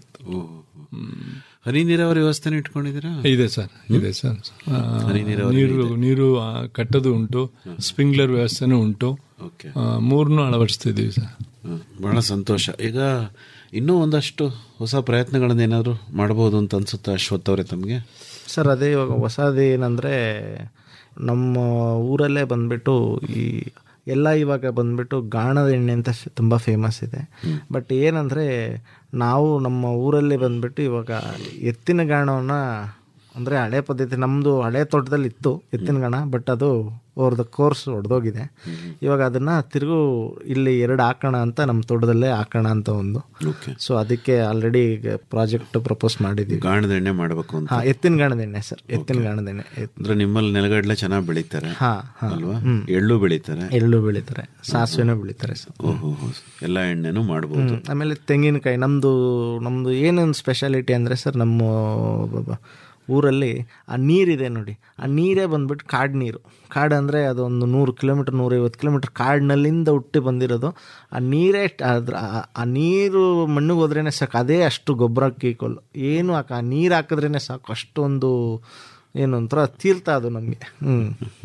ಹನಿ ನೀರಾವರಿ ವ್ಯವಸ್ಥೆನ ಇಟ್ಕೊಂಡಿದ್ದೀರಾ ಇದೆ ಸರ್ ಇದೆ ಸರ್ ಆ, ಹನಿ ನೀರಾವರಿ ನೀರು ನೀರು ಆ, ಕಟ್ಟೋದು ಉಂಟು ಸ್ಪ್ರಿಂಕ್ಲರ್ ವ್ಯವಸ್ಥೆನೂ ಉಂಟು ಆ, ಮೂರ್ನು ಅಳವಡಿಸ್ತಿದ್ದೀವಿ ಸರ್ ಹ್ಮ್. ಬಹಳ ಸಂತೋಷ ಈಗ ಇನ್ನೂ ಒಂದಷ್ಟು ಹೊಸ ಪ್ರಯತ್ನಗಳನ್ನ ಏನಾದ್ರು ಮಾಡಬಹುದು ಅಂತ ಅನ್ಸುತ್ತಾ ಅಶ್ವಥ್ ಅವರೇ ತಮಗೆ ಸರ್ ಅದೇ ಇವಾಗ ಹೊಸದು ಏನಂದರೆ ನಮ್ಮ ಊರಲ್ಲೇ ಬಂದ್ಬಿಟ್ಟು ಈ ಎಲ್ಲ ಇವಾಗ ಬಂದ್ಬಿಟ್ಟು ಗಾಣದ ಎಣ್ಣೆ ಅಂತ ತುಂಬ ಫೇಮಸ್ ಇದೆ ಬಟ್ ಏನಂದರೆ ನಾವು ನಮ್ಮ ಊರಲ್ಲಿ ಬಂದ್ಬಿಟ್ಟು ಇವಾಗ ಎತ್ತಿನ ಗಾಣವನ್ನು ಅಂದರೆ ಹಳೆ ಪದ್ಧತಿ ನಮ್ಮದು ಹಳೆ ತೋಟದಲ್ಲಿ ಇತ್ತು ಎತ್ತಿನ ಗಾಣ ಬಟ್ ಅದು ಅವ್ರದ್ದು ಕೋರ್ಸ್ ಹೊಡೆದೋಗಿದೆ ಇವಾಗ ಅದನ್ನು ತಿರುಗು ಇಲ್ಲಿ ಎರಡು ಹಾಕೋಣ ಅಂತ ನಮ್ಮ ತೋಟದಲ್ಲೇ ಹಾಕೋಣ ಅಂತ ಒಂದು ಸೊ ಅದಕ್ಕೆ ಆಲ್ರೆಡಿ ಈಗ ಪ್ರಾಜೆಕ್ಟ್ ಪ್ರಪೋಸ್ ಮಾಡಿದ್ದೀವಿ ಗಾಣದ ಎಣ್ಣೆ ಮಾಡಬೇಕು ಅಂತ ಹಾಂ ಎತ್ತಿನ ಗಾಣದ ಎಣ್ಣೆ ಸರ್ ಎತ್ತಿನ ಗಾಣದ ಎಣ್ಣೆ ಎತ್- ಅಂದ್ರೆ ನಿಮ್ಮಲ್ಲಿ ನೆಲಗಡಲೆ ಚೆನ್ನಾಗಿ ಬೆಳೀತಾರೆ ಹಾ, ಹಾ. ಅಲ್ವಾ ಹ್ಮ್. ಎಳ್ಳು ಬೆಳೀತಾರೆ ಎಳ್ಳು ಬೆಳೀತಾರೆ ಸಾಸಿವೆನೂ ಬೆಳೀತಾರೆ ಸರ್ ಓಹೋ ಎಲ್ಲ ಎಣ್ಣೆನೂ ಮಾಡಬಹುದು ಹ್ಮ್. ಆಮೇಲೆ ತೆಂಗಿನಕಾಯಿ ನಮ್ಮದು ನಮ್ಮದು ಏನೊಂದು ಸ್ಪೆಷಾಲಿಟಿ ಅಂದರೆ ಸರ್ ನಮ್ಮ ಬ- ಬ- ಊರಲ್ಲಿ ಆ ನೀರಿದೆ ನೋಡಿ ಆ ನೀರೇ ಬಂದ್ಬಿಟ್ಟು ಕಾಡು ನೀರು ಕಾಡು ಅಂದರೆ ಅದೊಂದು ನೂರು ಕಿಲೋಮೀಟ್ರ್ ನೂರೈವತ್ತು ಕಿಲೋಮೀಟ್ರ್ ಕಾಡಿನಲ್ಲಿಂದ ಹುಟ್ಟಿ ಬಂದಿರೋದು ಆ ನೀರೇ ಟ- ಅದ್ರ ಆ- ಆ ನೀರು ಮಣ್ಣಿಗೆ ಹೋದ್ರೇ ಸಾಕು ಅದೇ ಅಷ್ಟು ಗೊಬ್ಬರ ಕೀಕೊಲ್ಲು ಏನು ಹಾಕ ಆ ನೀರು ಹಾಕಿದ್ರೇ ಸಾಕು ಅಷ್ಟೊಂದು ಏನು ಒಂಥರ ತೀರ್ಥ ಅದು ನಮಗೆ ಹ್ಞೂ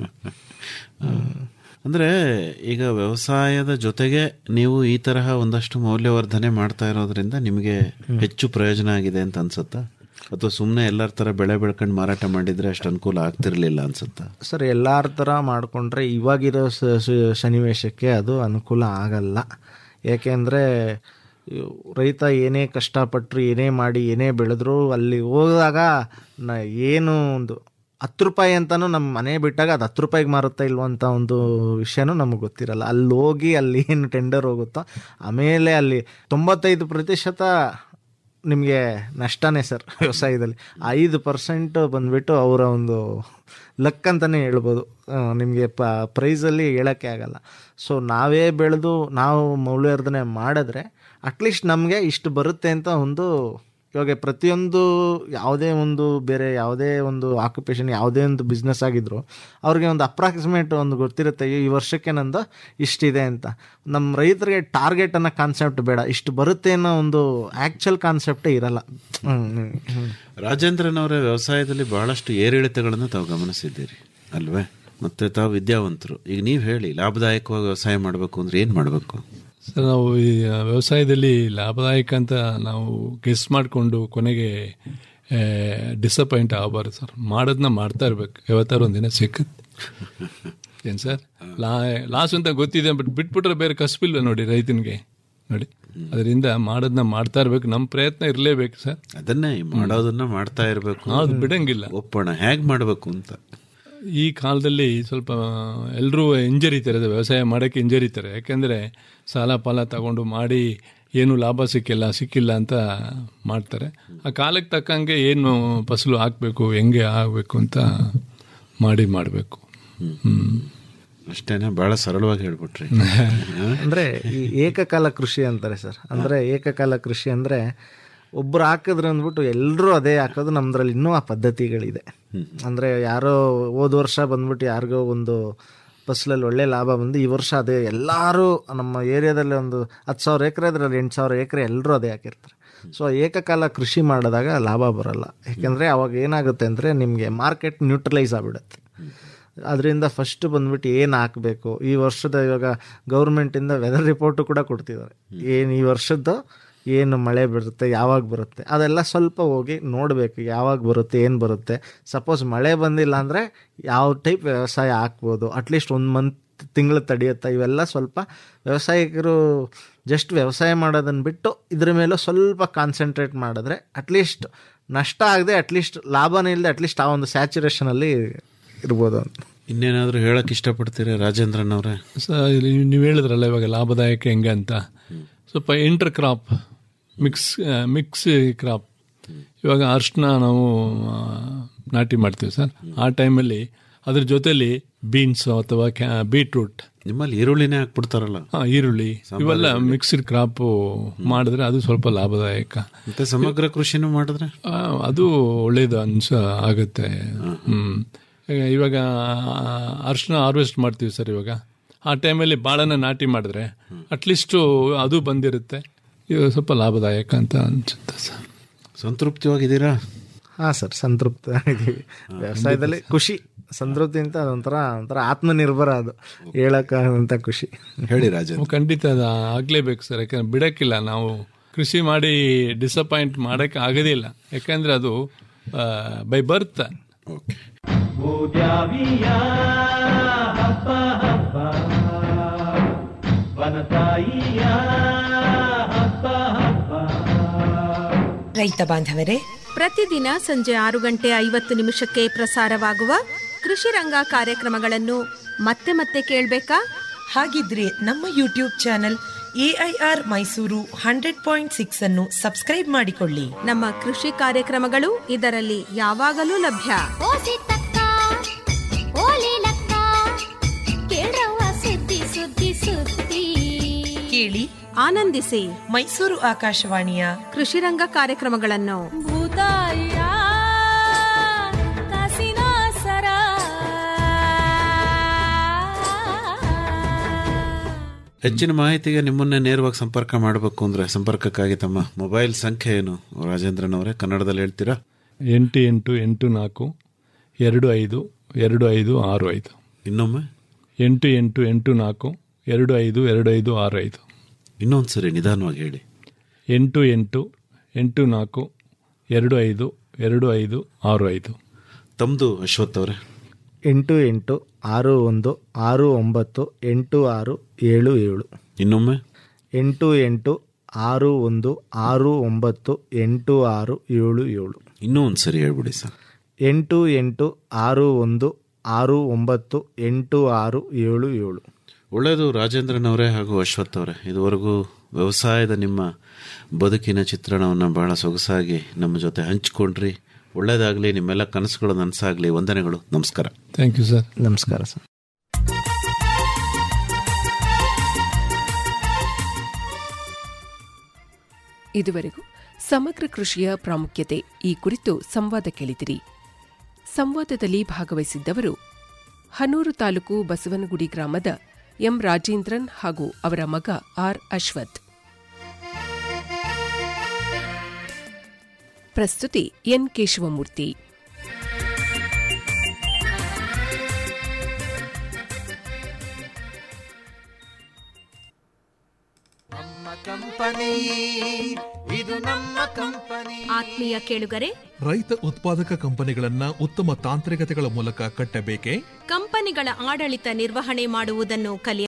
ಅಂದ್ರೆ ಈಗ ವ್ಯವಸಾಯದ ಜೊತೆಗೆ ನೀವು ಈ ತರಹ ಒಂದಷ್ಟು ಮೌಲ್ಯವರ್ಧನೆ ಮಾಡ್ತಾ ಇರೋದ್ರಿಂದ ನಿಮಗೆ ಹೆಚ್ಚು ಪ್ರಯೋಜನ ಆಗಿದೆ ಅಂತ ಅನ್ಸುತ್ತಾ ಅಥವಾ ಸುಮ್ಮನೆ ಎಲ್ಲರ ತರ ಬೆಳೆ ಬೆಳ್ಕೊಂಡು ಮಾರಾಟ ಮಾಡಿದ್ರೆ ಅಷ್ಟು ಅನುಕೂಲ ಆಗ್ತಿರ್ಲಿಲ್ಲ ಅನ್ಸುತ್ತಾ ಸರ್ ಎಲ್ಲರ ಥರ ಮಾಡಿಕೊಂಡ್ರೆ ಇವಾಗಿರೋ ಸ- ಸ- ಸನ್ನಿವೇಶಕ್ಕೆ ಅದು ಅನುಕೂಲ ಆಗಲ್ಲ ಏಕೆಂದರೆ ರೈತ ಏನೇ ಕಷ್ಟಪಟ್ಟರು ಏನೇ ಮಾಡಿ ಏನೇ ಬೆಳೆದ್ರು ಅಲ್ಲಿ ಹೋದಾಗ ನ ಏನು ಒಂದು ಹತ್ತು ರೂಪಾಯಿ ಅಂತಲೂ ನಮ್ಮ ಮನೆ ಬಿಟ್ಟಾಗ ಅದು ಹತ್ತು ರೂಪಾಯಿಗೆ ಮಾರುತ್ತಾ ಇಲ್ವೋ ಅಂತ ಒಂದು ವಿಷಯನೂ ನಮಗೆ ಗೊತ್ತಿರಲ್ಲ ಅಲ್ಲಿ ಹೋಗಿ ಅಲ್ಲಿ ಏನು ಟೆಂಡರ್ ಹೋಗುತ್ತೋ ಆಮೇಲೆ ಅಲ್ಲಿ ತೊಂಬತ್ತೈದು ಪ್ರತಿಶತ ನಿಮಗೆ ನಷ್ಟನೇ ಸರ್ ವ್ಯವಸಾಯದಲ್ಲಿ ಐದು ಪರ್ಸೆಂಟ್ ಬಂದ್ಬಿಟ್ಟು ಅವರ ಒಂದು ಲಕ್ ಅಂತಲೇ ಹೇಳ್ಬೋದು ನಿಮಗೆ ಪ ಪ್ರೈಸಲ್ಲಿ ಹೇಳೋಕ್ಕೆ ಆಗಲ್ಲ ಸೊ ನಾವೇ ಬೆಳೆದು ನಾವು ಮೌಲ್ಯವರ್ಧನೆ ಮಾಡಿದ್ರೆ ಅಟ್ಲೀಸ್ಟ್ ನಮಗೆ ಇಷ್ಟು ಬರುತ್ತೆ ಅಂತ ಒಂದು ಇವಾಗ ಪ್ರತಿಯೊಂದು ಯಾವುದೇ ಒಂದು ಬೇರೆ ಯಾವುದೇ ಒಂದು ಆಕ್ಯುಪೇಷನ್ ಯಾವುದೇ ಒಂದು ಬಿಸ್ನೆಸ್ ಆಗಿದ್ರು ಅವ್ರಿಗೆ ಒಂದು ಅಪ್ರಾಕ್ಸಿಮೇಟ್ ಒಂದು ಗೊತ್ತಿರುತ್ತೆ ಈ ವರ್ಷಕ್ಕೆ ನಂದು ಇಷ್ಟಿದೆ ಅಂತ ನಮ್ಮ ರೈತರಿಗೆ ಟಾರ್ಗೆಟ್ ಅನ್ನೋ ಕಾನ್ಸೆಪ್ಟ್ ಬೇಡ ಇಷ್ಟು ಬರುತ್ತೆ ಅನ್ನೋ ಒಂದು ಆ್ಯಕ್ಚುಯಲ್ ಕಾನ್ಸೆಪ್ಟೇ ಇರಲ್ಲ ಹ್ಮ್, ಹ್ಮ್, ಹ್ಮ್. ರಾಜೇಂದ್ರನ್ ಅವರ ವ್ಯವಸಾಯದಲ್ಲಿ ಬಹಳಷ್ಟು ಏರಿಳಿತಗಳನ್ನು ತಾವು ಗಮನಿಸಿದ್ದೀರಿ ಅಲ್ವೇ ಮತ್ತೆ ತಾವು ವಿದ್ಯಾವಂತರು ಈಗ ನೀವು ಹೇಳಿ ಲಾಭದಾಯಕವಾಗಿ ವ್ಯವಸಾಯ ಮಾಡಬೇಕು ಅಂದ್ರೆ ಏನು ಮಾಡಬೇಕು ಸರ್ ನಾವು ಈ ವ್ಯವಸಾಯದಲ್ಲಿ ಲಾಭದಾಯಕ ಅಂತ ನಾವು ಗೆಸ್ ಮಾಡಿಕೊಂಡು ಕೊನೆಗೆ ಡಿಸಪಾಯಿಂಟ್ ಆಗಬಾರ್ದು ಸರ್ ಮಾಡೋದನ್ನ ಮಾಡ್ತಾ ಇರ್ಬೇಕು ಯಾವತ್ತಾರು ಒಂದಿನ ಸಿಕ್ಕತ್ತೆ ಏನು ಸರ್ ಲಾ ಲಾಸ್ ಅಂತ ಗೊತ್ತಿದೆ ಬಟ್ ಬಿಟ್ಬಿಟ್ರೆ ಬೇರೆ ಕಸಬಿಲ್ವ ನೋಡಿ ರೈತನಿಗೆ ನೋಡಿ ಅದರಿಂದ ಮಾಡೋದನ್ನ ಮಾಡ್ತಾ ಇರ್ಬೇಕು ನಮ್ಮ ಪ್ರಯತ್ನ ಇರಲೇಬೇಕು ಸರ್ ಅದನ್ನೇ ಮಾಡೋದನ್ನ ಮಾಡ್ತಾ ಇರಬೇಕು ಹೌದು, ಬಿಡಂಗಿಲ್ಲ. ಒಪ್ಪೋಣ ಹೇಗ್ ಮಾಡಬೇಕು ಅಂತ ಈ ಕಾಲದಲ್ಲಿ ಸ್ವಲ್ಪ ಎಲ್ಲರೂ ಹಿಂಜರಿತಾರೆ ವ್ಯವಸಾಯ ಮಾಡೋಕ್ಕೆ ಹಿಂಜರಿತಾರೆ ಯಾಕೆಂದರೆ ಸಾಲ ಪಾಲ ತಗೊಂಡು ಮಾಡಿ ಏನು ಲಾಭ ಸಿಕ್ಕಿಲ್ಲ ಸಿಕ್ಕಿಲ್ಲ ಅಂತ ಮಾಡ್ತಾರೆ ಆ ಕಾಲಕ್ಕೆ ತಕ್ಕಂಗೆ ಏನು ಫಸಲು ಹಾಕಬೇಕು ಹೆಂಗೆ ಆಗಬೇಕು ಅಂತ ಮಾಡಿ ಮಾಡಬೇಕು ಅಷ್ಟೇನೆ ಬಹಳ ಸರಳವಾಗಿ ಹೇಳ್ಬಿಟ್ರಿ ಅಂದ್ರೆ ಈ ಏಕಕಾಲ ಕೃಷಿ ಅಂತಾರೆ ಸರ್ ಅಂದ್ರೆ ಏಕಕಾಲ ಕೃಷಿ ಅಂದ್ರೆ ಒಬ್ರು ಹಾಕಿದ್ರು ಅಂದ್ಬಿಟ್ಟು ಎಲ್ಲರೂ ಅದೇ ಹಾಕೋದು ನಮ್ದ್ರಲ್ಲಿ ಇನ್ನೂ ಆ ಪದ್ಧತಿಗಳಿದೆ ಅಂದ್ರೆ ಯಾರೋ ಹೋದ ವರ್ಷ ಬಂದ್ಬಿಟ್ಟು ಯಾರಿಗೋ ಒಂದು ಫಸಲಲ್ಲಿ ಒಳ್ಳೆ ಲಾಭ ಬಂದು ಈ ವರ್ಷ ಅದೇ ಎಲ್ಲರೂ ನಮ್ಮ ಏರಿಯಾದಲ್ಲಿ ಒಂದು ಹತ್ತು ಸಾವಿರ ಎಕರೆ ಅದ್ರಲ್ಲಿ ಎಂಟು ಸಾವಿರ ಎಕರೆ ಎಲ್ಲರೂ ಅದೇ ಹಾಕಿರ್ತಾರೆ ಸೊ ಏಕಕಾಲ ಕೃಷಿ ಮಾಡಿದಾಗ ಲಾಭ ಬರಲ್ಲ ಯಾಕೆಂದರೆ ಅವಾಗ ಏನಾಗುತ್ತೆ ಅಂದರೆ ನಿಮಗೆ ಮಾರ್ಕೆಟ್ ನ್ಯೂಟ್ರಲೈಸ್ ಆಗಿಬಿಡುತ್ತೆ ಅದರಿಂದ ಫಸ್ಟ್ ಬಂದ್ಬಿಟ್ಟು ಏನು ಹಾಕಬೇಕು ಈ ವರ್ಷದ ಇವಾಗ ಗೌರ್ಮೆಂಟಿಂದ ವೆದರ್ ರಿಪೋರ್ಟು ಕೂಡ ಕೊಡ್ತಿದ್ದಾರೆ ಏನು ಈ ವರ್ಷದ್ದು ಏನು ಮಳೆ ಬರುತ್ತೆ ಯಾವಾಗ ಬರುತ್ತೆ ಅದೆಲ್ಲ ಸ್ವಲ್ಪ ಹೋಗಿ ನೋಡಬೇಕು ಯಾವಾಗ ಬರುತ್ತೆ ಏನು ಬರುತ್ತೆ ಸಪೋಸ್ ಮಳೆ ಬಂದಿಲ್ಲ ಅಂದರೆ ಯಾವ ಟೈಪ್ ವ್ಯವಸಾಯ ಹಾಕ್ಬೋದು ಅಟ್ಲೀಸ್ಟ್ ಒಂದು ಮಂತ್ ತಿಂಗಳು ತಡೆಯುತ್ತಾ ಇವೆಲ್ಲ ಸ್ವಲ್ಪ ವ್ಯವಸಾಯಿಕರು ಜಸ್ಟ್ ವ್ಯವಸಾಯ ಮಾಡೋದನ್ನು ಬಿಟ್ಟು ಇದ್ರ ಮೇಲೂ ಸ್ವಲ್ಪ ಕಾನ್ಸಂಟ್ರೇಟ್ ಮಾಡಿದ್ರೆ ಅಟ್ಲೀಸ್ಟ್ ನಷ್ಟ ಆಗದೆ ಅಟ್ಲೀಸ್ಟ್ ಲಾಭನೇ ಇಲ್ಲದೆ ಅಟ್ಲೀಸ್ಟ್ ಆ ಒಂದು ಸ್ಯಾಚುರೇಷನಲ್ಲಿ ಇರ್ಬೋದು ಅಂತ ಇನ್ನೇನಾದ್ರೂ ಹೇಳಕ್ ಇಷ್ಟಪಡ್ತೀರಾ ರಾಜೇಂದ್ರನ್ ಅವರೇ ನೀವು ಹೇಳಿದ್ರಲ್ಲ ಇವಾಗ ಲಾಭದಾಯಕ ಹೆಂಗೆ ಅಂತ ಸ್ವಲ್ಪ inter crop mix mix crop ಇವಾಗ ಅರ್ಶಿನ ನಾವು ಆ, ನಾಟಿ ಮಾಡ್ತೀವಿ ಸರ್ ಆ ಟೈಮಲ್ಲಿ ಅದ್ರ ಜೊತೆಲಿ ಬೀನ್ಸ್ ಅಥವಾ ಕ್ಯಾ ಬೀಟ್ರೂಟ್ ನಿಮ್ಮಲ್ಲಿ ಈರುಳ್ಳಿನೇ ಹಾಕ್ಬಿಡ್ತಾರಲ್ಲ ಹಾ, ಈರುಳ್ಳಿ ಇವೆಲ್ಲ ಮಿಕ್ಸ್ಡ್ ಕ್ರಾಪ್ ಮಾಡಿದ್ರೆ ಅದು ಸ್ವಲ್ಪ ಲಾಭದಾಯಕ ಮತ್ತೆ ಸಮಗ್ರ ಕೃಷಿನೂ ಮಾಡಿದ್ರೆ ಆ, ಅದು ಒಳ್ಳೇದು ಅನ್ಸ ಆಗುತ್ತೆ ಹ್ಮ್ ಈಗ- ಇವಾಗ ಅರ್ಶಿನ ಹಾರ್ವೆಸ್ಟ್ ಮಾಡ್ತೀವಿ ಸರ್ ಇವಾಗ ಆ ಟೈಮಲ್ಲಿ ಬಾಳನ್ನ ನಾಟಿ ಮಾಡಿದ್ರೆ ಅಟ್ಲೀಸ್ಟು ಅದು ಬಂದಿರುತ್ತೆ ಇದು ಸ್ವಲ್ಪ ಲಾಭದಾಯಕ ಅಂತ ಅನ್ಸುತ್ತೆ ಸರ್ ಸಂತೃಪ್ತಿವಾಗಿದ್ದೀರಾ ಹಾಂ ಸರ್ ಸಂತೃಪ್ತ ಇದ್ದೀವಿ ವ್ಯವಸಾಯದಲ್ಲಿ ಖುಷಿ ಸಂತೃಪ್ತಿ ಅಂತ ಅದೊಂಥರ ಒಂಥರ ಆತ್ಮನಿರ್ಭರ ಅದು ಹೇಳಕ್ಕಾಗಂಥ ಖುಷಿ ಹೇಳಿ ರಾಜೇಂದ್ರ ಖಂಡಿತ ಅದು ಆಗ್ಲೇಬೇಕು ಸರ್ ಯಾಕಂದ್ರೆ ಬಿಡಕ್ಕಿಲ್ಲ ನಾವು ಕೃಷಿ ಮಾಡಿ ಡಿಸಪಾಯಿಂಟ್ ಮಾಡಕ್ಕೆ ಆಗೋದಿಲ್ಲ ಯಾಕಂದ್ರೆ ಅದು ಬೈ ಬರ್ತ್ ಗೋದ್ಯಾವಿಯ ಹಬ್ಬ ಹಬ್ಬ ವನತಾಯಿಯ ಹಬ್ಬ ಹಬ್ಬ ರೈತ ಬಾಂಧವರೇ ಪ್ರತಿದಿನ ಸಂಜೆ ಆರು ಗಂಟೆ ಐವತ್ತು ನಿಮಿಷಕ್ಕೆ ಪ್ರಸಾರವಾಗುವ ಕೃಷಿ ರಂಗ ಕಾರ್ಯಕ್ರಮಗಳನ್ನು ಮತ್ತೆ ಮತ್ತೆ ಕೇಳಬೇಕಾ ಹಾಗಿದ್ರೆ ನಮ್ಮ YouTube channel AIR Mysuru hundred point six ಅನ್ನು ಸಬ್ಸ್ಕ್ರೈಬ್ ಮಾಡಿಕೊಳ್ಳಿ ನಮ್ಮ ಕೃಷಿ ಕಾರ್ಯಕ್ರಮಗಳು ಇದರಲ್ಲಿ ಯಾವಾಗಲೂ ಲಭ್ಯ ಓಲಿಲಕ್ಕ ಕೇಳ್ರವ್ವ ಸುದ್ದಿ ಸುದ್ದಿ ಸುದ್ದಿ ಕೇಳಿ ಆನಂದಿಸಿ ಮೈಸೂರು ಆಕಾಶವಾಣಿಯ ಕೃಷಿ ರಂಗ ಕಾರ್ಯಕ್ರಮಗಳನ್ನು ಭೂತಾಯ ಕಾಸಿನ ಸರ ಹೆಚ್ಚಿನ ಮಾಹಿತಿಗೆ ನಿಮ್ಮನ್ನೇ ನೇರವಾಗಿ ಸಂಪರ್ಕ ಮಾಡಬೇಕು ಅಂದ್ರೆ ಸಂಪರ್ಕಕ್ಕಾಗಿ ತಮ್ಮ ಮೊಬೈಲ್ ಸಂಖ್ಯೆ ಏನು ರಾಜೇಂದ್ರನ್ ಅವರೇ ಕನ್ನಡದಲ್ಲಿ ಹೇಳ್ತೀರಾ ಎಂಟು ಎಂಟು ಎಂಟು ನಾಲ್ಕು ಎರಡು ಐದು ಎರಡು ಐದು ಆರು ಐದು ಇನ್ನೊಮ್ಮೆ ಎಂಟು ಎಂಟು ಎಂಟು ನಾಲ್ಕು ಎರಡು ಐದು ಎರಡು ಐದು ಆರು ಐದು ಇನ್ನೊಂದು ಸರಿ ನಿಧಾನವಾಗಿ ಹೇಳಿ ಎಂಟು ಎಂಟು ಎಂಟು ನಾಲ್ಕು ಎರಡು ಐದು ಎರಡು ಐದು ಆರು ಐದು ತಮ್ಮದು ಅಶ್ವಥ್ ಅವರೇ ಎಂಟು ಎಂಟು ಆರು ಒಂದು ಆರು ಒಂಬತ್ತು ಎಂಟು ಆರು ಏಳು ಏಳು ಇನ್ನೊಮ್ಮೆ ಎಂಟು ಎಂಟು ಆರು ಒಂದು ಆರು ಒಂಬತ್ತು ಎಂಟು ಆರು ಏಳು ಏಳು ಇನ್ನೂ ಒಂದು ಸರಿ ಹೇಳ್ಬಿಡಿ ಸರ್ ಎಂಟು ಎಂಟು ಆರು ಒಂದು ಆರು ಒಂಬತ್ತು ಎಂಟು ಆರು ಏಳು ಏಳು ಒಳ್ಳೆಯದು ರಾಜೇಂದ್ರನ್ ಅವರೇ ಹಾಗೂ ಅಶ್ವಥ್ ಅವರೇ ಇದುವರೆಗೂ ವ್ಯವಸಾಯದ ನಿಮ್ಮ ಬದುಕಿನ ಚಿತ್ರಣವನ್ನು ಬಹಳ ಸೊಗಸಾಗಿ ನಮ್ಮ ಜೊತೆ ಹಂಚಿಕೊಂಡ್ರಿ ಒಳ್ಳೆಯದಾಗಲಿ ನಿಮ್ಮೆಲ್ಲ ಕನಸುಗಳು ನನಸಾಗಲಿ ವಂದನೆಗಳು ನಮಸ್ಕಾರ ಥ್ಯಾಂಕ್ ಯು ಸರ್ ನಮಸ್ಕಾರ ಸರ್ ಇದುವರೆಗೂ ಸಮಗ್ರ ಕೃಷಿಯ ಪ್ರಾಮುಖ್ಯತೆ ಈ ಕುರಿತು ಸಂವಾದ ಕೇಳಿದಿರಿ ಸಂವಾದದಲ್ಲಿ ಭಾಗವಹಿಸಿದ್ದವರು ಹನೂರು ತಾಲೂಕು ಬಸವನಗುಡಿ ಗ್ರಾಮದ ಎಂ ರಾಜೇಂದ್ರನ್ ಹಾಗೂ ಅವರ ಮಗ ಆರ್ ಅಶ್ವಥ್ ಪ್ರಸ್ತುತಿ ಎನ್ ಕೇಶವಮೂರ್ತಿ ಕಂಪನಿ ಇದು ನಮ್ಮ ಕಂಪನಿ ಆತ್ಮೀಯ ಕೇಳುಗರೆ ರೈತ ಉತ್ಪಾದಕ ಕಂಪನಿಗಳನ್ನ ಉತ್ತಮ ತಾಂತ್ರಿಕತೆಗಳ ಮೂಲಕ ಕಟ್ಟಬೇಕೆ ಕಂಪನಿಗಳ ಆಡಳಿತ ನಿರ್ವಹಣೆ ಮಾಡುವುದನ್ನು ಕಲಿಯ